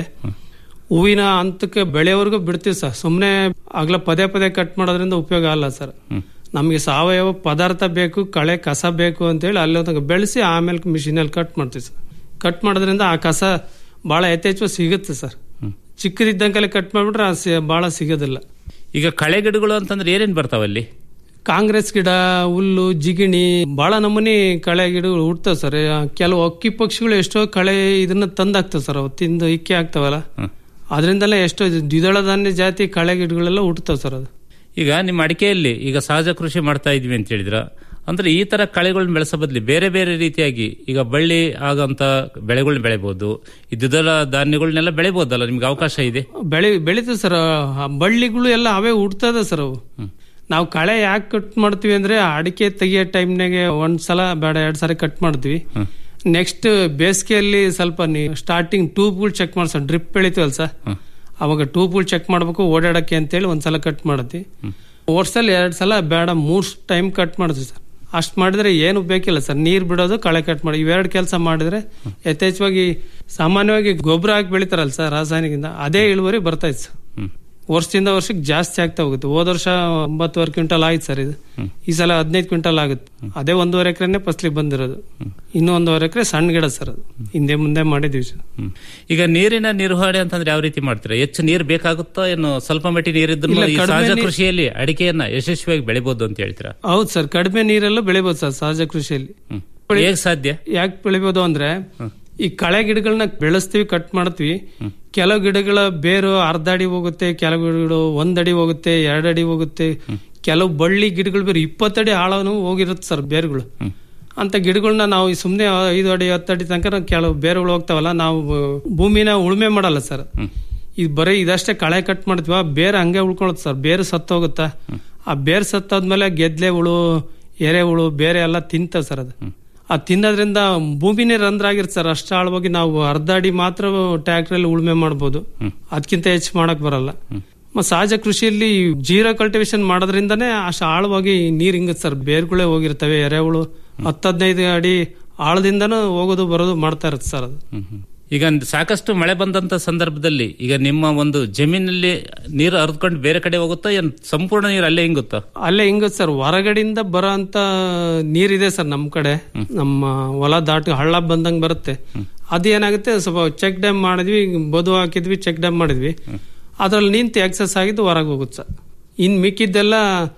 ಹೂವಿನ ಹಂತಕ್ಕೆ ಬೆಳೆಯವರೆಗೂ ಬಿಡ್ತೀವಿ ಸರ್ ಸುಮ್ಮನೆ ಆಗ್ಲ ಪದೇ ಪದೇ ಕಟ್ ಮಾಡೋದ್ರಿಂದ ಉಪಯೋಗ ಅಲ್ಲ ಸರ್ ನಮಗೆ ಸಾವಯವ ಪದಾರ್ಥ ಬೇಕು ಕಳೆ ಕಸ ಬೇಕು ಅಂತೇಳಿ ಅಲ್ಲಿ ತನಕ ಬೆಳೆಸಿ ಆಮೇಲೆ ಮಿಷಿನಲ್ಲಿ ಕಟ್ ಮಾಡ್ತೀವಿ ಸರ್ ಕಟ್ ಮಾಡೋದ್ರಿಂದ ಆ ಕಸ ಬಹಳ ಯಥೇಚ್ಛವಾಗಿ ಸಿಗುತ್ತೆ ಸರ್ ಚಿಕ್ಕದಿದ್ದಂಗೆಲ್ಲ ಕಟ್ ಮಾಡ್ಬಿಟ್ರೆ ಆ ಸಿ- ಬಹಳ ಸಿಗೋದಿಲ್ಲ ಈಗ ಕಳೆ ಗಿಡಗಳು ಅಂತಂದ್ರೆ ಏನೇನ್ ಬರ್ತಾವಲ್ಲಿ ಕಾಂಗ್ರೆಸ್ ಗಿಡ ಹುಲ್ಲು ಜಿಗಿಣಿ ಬಹಳ ನಮೂನಿ ಕಳೆ ಗಿಡಗಳು ಹುಡ್ತಾವ ಸರ್ ಕೆಲವು ಅಕ್ಕಿ ಪಕ್ಷಿಗಳು ಎಷ್ಟೋ ಕಳೆ ಇದನ್ನ ತಂದಾಕ್ತಾವ ಸರ್ ಅವು ತಿಂದು ಇಕ್ಕೆ ಆಗ್ತಾವಲ್ಲ ಅದರಿಂದಲೇ ಎಷ್ಟೋ ದ್ವಿದಳ ಧಾನ್ಯ ಜಾತಿ ಕಳೆ ಗಿಡಗಳೆಲ್ಲ ಹುಟ್ಟತಾವ ಸರ್ ಅದು ಈಗ ನಿಮ್ಮ ಅಡಿಕೆಯಲ್ಲಿ ಈಗ ಸಹಜ ಕೃಷಿ ಮಾಡ್ತಾ ಇದ್ವಿ ಅಂತ ಹೇಳಿದ್ರ ಅಂದ್ರೆ ಈ ತರ ಕಳೆಗಳನ್ನ ಬೆಳೆಸೋ ಬದ್ಲಿ ಬೇರೆ ಬೇರೆ ರೀತಿಯಾಗಿ ಈಗ ಬಳ್ಳಿ ಆಗಂತ ಬೆಳೆಗಳನ್ನ ಬೆಳಿಬಹುದು ಈ ದ್ವಿದಳ ಧಾನ್ಯಗಳನ್ನೆಲ್ಲ ಬೆಳಿಬಹುದಲ್ಲ ನಿಮ್ಗೆ ಅವಕಾಶ ಇದೆ ಬೆಳಿ ಬೆಳಿತೀವಿ ಸರ್ ಆ ಬಳ್ಳಿಗಳು ಎಲ್ಲ ಅವೇ ಹುಡ್ತದ ಸರ್ ಅವು ನಾವು ಕಳೆ ಯಾಕೆ ಕಟ್ ಮಾಡ್ತೀವಿ ಅಂದ್ರೆ ಅಡಿಕೆ ತೆಗಿಯೋ ಟೈಮ್ನಾಗೆ ಒಂದ್ ಸಲ ಬೇಡ ಎರಡ್ ಸಲ ಕಟ್ ಮಾಡ್ತೀವಿ ನೆಕ್ಸ್ಟ್ ಬೇಸಿಗೆಯಲ್ಲಿ ಸ್ವಲ್ಪ ಸ್ಟಾರ್ಟಿಂಗ್ ಟ್ಯೂಬ್ಗಳು ಚೆಕ್ ಮಾಡ್ಸೋ ಡ್ರಿಪ್ ಬೆಳಿತೀವಲ್ಲ ಸರ್ ಅವಾಗ ಟ್ಯೂಬ್ಗಳು ಚೆಕ್ ಮಾಡ್ಬೇಕು ಓಡಾಡಕ್ಕೆ ಅಂತೇಳಿ ಒಂದ್ಸಲ ಕಟ್ ಮಾಡತ್ತಿ ವರ್ಷದಲ್ಲಿ ಎರಡ್ ಸಲ ಬೇಡ ಮೂರ್ ಟೈಮ್ ಕಟ್ ಮಾಡ್ತೀವಿ ಸರ್ ಅಷ್ಟ್ ಮಾಡಿದ್ರೆ ಏನು ಬೇಕಿಲ್ಲ ಸರ್ ನೀರ್ ಬಿಡೋದು ಕಳೆ ಕಟ್ ಮಾಡಿ ಇವೆರಡು ಕೆಲಸ ಮಾಡಿದ್ರೆ ಯಥೇಚ್ಛವಾಗಿ ಸಾಮಾನ್ಯವಾಗಿ ಗೊಬ್ಬರ ಹಾಕಿ ಬೆಳಿತಾರಲ್ಲ ಸರ್ ರಾಸಾಯನಿಕದಿಂದ ಅದೇ ಇಳುವರಿ ಬರ್ತಾ ಇತ್ತು ಸರ್ ವರ್ಷದಿಂದ ವರ್ಷಕ್ಕೆ ಜಾಸ್ತಿ ಆಗ್ತಾ ಹೋಗುತ್ತೆ ಹೋದ ವರ್ಷ ಒಂಬತ್ತುವರೆ ಕ್ವಿಂಟಲ್ ಆಯ್ತು ಸರ್ ಇದು ಈ ಸಲ ಹದಿನೈದು ಕ್ವಿಂಟಲ್ ಆಗುತ್ತೆ ಅದೇ ಒಂದೂವರೆ ಎಕರೆನೆ ಫಸ್ಲಿ ಬಂದಿರೋದು ಇನ್ನೂ ಒಂದೂವರೆ ಎಕರೆ ಸಣ್ಣ ಗಿಡ ಸರ್ ಅದು ಹಿಂದೆ ಮುಂದೆ ಮಾಡಿದೀವಿ ಸರ್ ಹ್ಮ್. ಈಗ ನೀರಿನ ನಿರ್ವಹಣೆ ಅಂತಂದ್ರೆ ಯಾವ ರೀತಿ ಮಾಡ್ತೀರಾ ಹೆಚ್ಚು ನೀರು ಬೇಕಾಗುತ್ತೋ ಏನು ಸ್ವಲ್ಪ ಮಟ್ಟಿಗೆ ನೀರಿದ್ರು ಇಲ್ಲ, ಈ ಕಡಿಮೆ ಸಹಜ ನೀರ್- ಕೃಷಿಯಲ್ಲಿ ಅಡಿಕೆಯನ್ನ ಯಶಸ್ವಿಯಾಗಿ ಬೆಳಿಬಹುದು ಅಂತ ಹೇಳ್ತೀರಾ ಹೌದು ಸರ್ ಕಡಿಮೆ ನೀರಲ್ಲೂ ಬೆಳಿಬೋದು ಸರ್ ಸಹಜ ಕೃಷಿಯಲ್ಲಿ ಹೇಗ್ ಸಾಧ್ಯ ಯಾಕೆ ಬೆಳಿಬೋದು ಅಂದ್ರೆ ಈ ಕಳೆ ಗಿಡಗಳನ್ನ ಬೆಳೆಸ್ತೀವಿ ಕಟ್ ಮಾಡ್ತೀವಿ ಕೆಲವು ಗಿಡಗಳ ಬೇರು ಅರ್ಧ ಅಡಿ ಹೋಗುತ್ತೆ ಕೆಲವು ಗಿಡಗಳು ಒಂದ್ ಅಡಿ ಹೋಗುತ್ತೆ ಎರಡ್ ಅಡಿ ಹೋಗುತ್ತೆ ಕೆಲವು ಬಳ್ಳಿ ಗಿಡಗಳು ಬೇರೆ ಇಪ್ಪತ್ತಡಿ ಆಳನು ಹೋಗಿರುತ್ತೆ ಸರ್ ಬೇರುಗಳು ಅಂತ ಗಿಡಗಳನ್ನ ನಾವು ಸುಮ್ಮನೆ ಐದು ಅಡಿ ಹತ್ತು ಅಡಿ ತನಕ ಕೆಲವು ಬೇರುಗಳು ಹೋಗ್ತಾವಲ್ಲ ನಾವು ಭೂಮಿನ ಉಳುಮೆ ಮಾಡಲ್ಲ ಸರ್ ಇದು ಬರೀ ಇದಷ್ಟೇ ಕಳೆ ಕಟ್ ಮಾಡ್ತೀವ ಬೇರೆ ಹಂಗೆ ಉಳ್ಕೊಳತ್ ಸರ್ ಬೇರು ಸತ್ತೋಗುತ್ತಾ ಆ ಬೇರು ಸತ್ತೋದ್ಮೇಲೆ ಗೆದ್ಲೆ ಹುಳು ಎರೆ ಹುಳು ಬೇರೆ ಎಲ್ಲ ತಿಂತಾವ್ ಸರ್ ಅದು ಆ ತಿನ್ನೋದ್ರಿಂದ ಭೂಮಿನೇ ರಂಧ್ರ ಆಗಿರುತ್ತೆ ಸರ್ ಅಷ್ಟು ಆಳವಾಗಿ ನಾವು ಅರ್ಧ ಅಡಿ ಮಾತ್ರ ಟ್ರ್ಯಾಕ್ಟರ್ ಉಳುಮೆ ಮಾಡ್ಬೋದು ಅದಕ್ಕಿಂತ ಹೆಚ್ಚು ಮಾಡಕ್ ಬರಲ್ಲ ಮತ್ತೆ ಸಹಜ ಕೃಷಿಯಲ್ಲಿ ಜೀರೋ ಕಲ್ಟಿವೇಶನ್ ಮಾಡೋದ್ರಿಂದನೇ ಅಷ್ಟು ಆಳವಾಗಿ ನೀರ್ ಹಿಂಗತ್ ಸರ್ ಬೇರ್ಗಳೇ ಹೋಗಿರ್ತವೆ ಎರೆಹುಳು ಹತ್ತು ಹದಿನೈದು ಅಡಿ ಆಳದಿಂದನೂ ಹೋಗೋದು ಬರೋದು ಮಾಡ್ತಾ ಇರುತ್ತೆ ಸರ್ ಅದು ಈಗ ಸಾಕಷ್ಟು ಮಳೆ ಬಂದಂತ ಸಂದರ್ಭದಲ್ಲಿ ಈಗ ನಿಮ್ಮ ಒಂದು ಜಮೀನಲ್ಲಿ ನೀರು ಹರಿದ್ಕೊಂಡು ಬೇರೆ ಕಡೆ ಹೋಗುತ್ತಾ ಏನ್ ಸಂಪೂರ್ಣ ನೀರು ಅಲ್ಲೇ ಹಿಂಗುತ್ತಾ ಅಲ್ಲೇ ಹಿಂಗತ್ ಸರ್ ಹೊರಗಡೆಯಿಂದ ಬರೋ ಅಂತ ನೀರಿದೆ ಸರ್ ನಮ್ ಕಡೆ ನಮ್ಮ ಹೊಲ ದಾಟಿ ಹಳ್ಳ ಬಂದಂಗ್ ಬರುತ್ತೆ ಅದು ಏನಾಗುತ್ತೆ ಸ್ವಲ್ಪ ಚೆಕ್ ಡ್ಯಾಮ್ ಮಾಡಿದ್ವಿ ಬದು ಹಾಕಿದ್ವಿ ಚೆಕ್ ಡ್ಯಾಮ್ ಮಾಡಿದ್ವಿ ಅದ್ರಲ್ಲಿ ನಿಂತು ಎಕ್ಸಸ್ ಆಗಿದ್ದು ಹೊರಗೆ ಹೋಗುತ್ತೆ ಸರ್ ಇನ್ ಮಿಕ್ಕಿದ್ದೆಲ್ಲ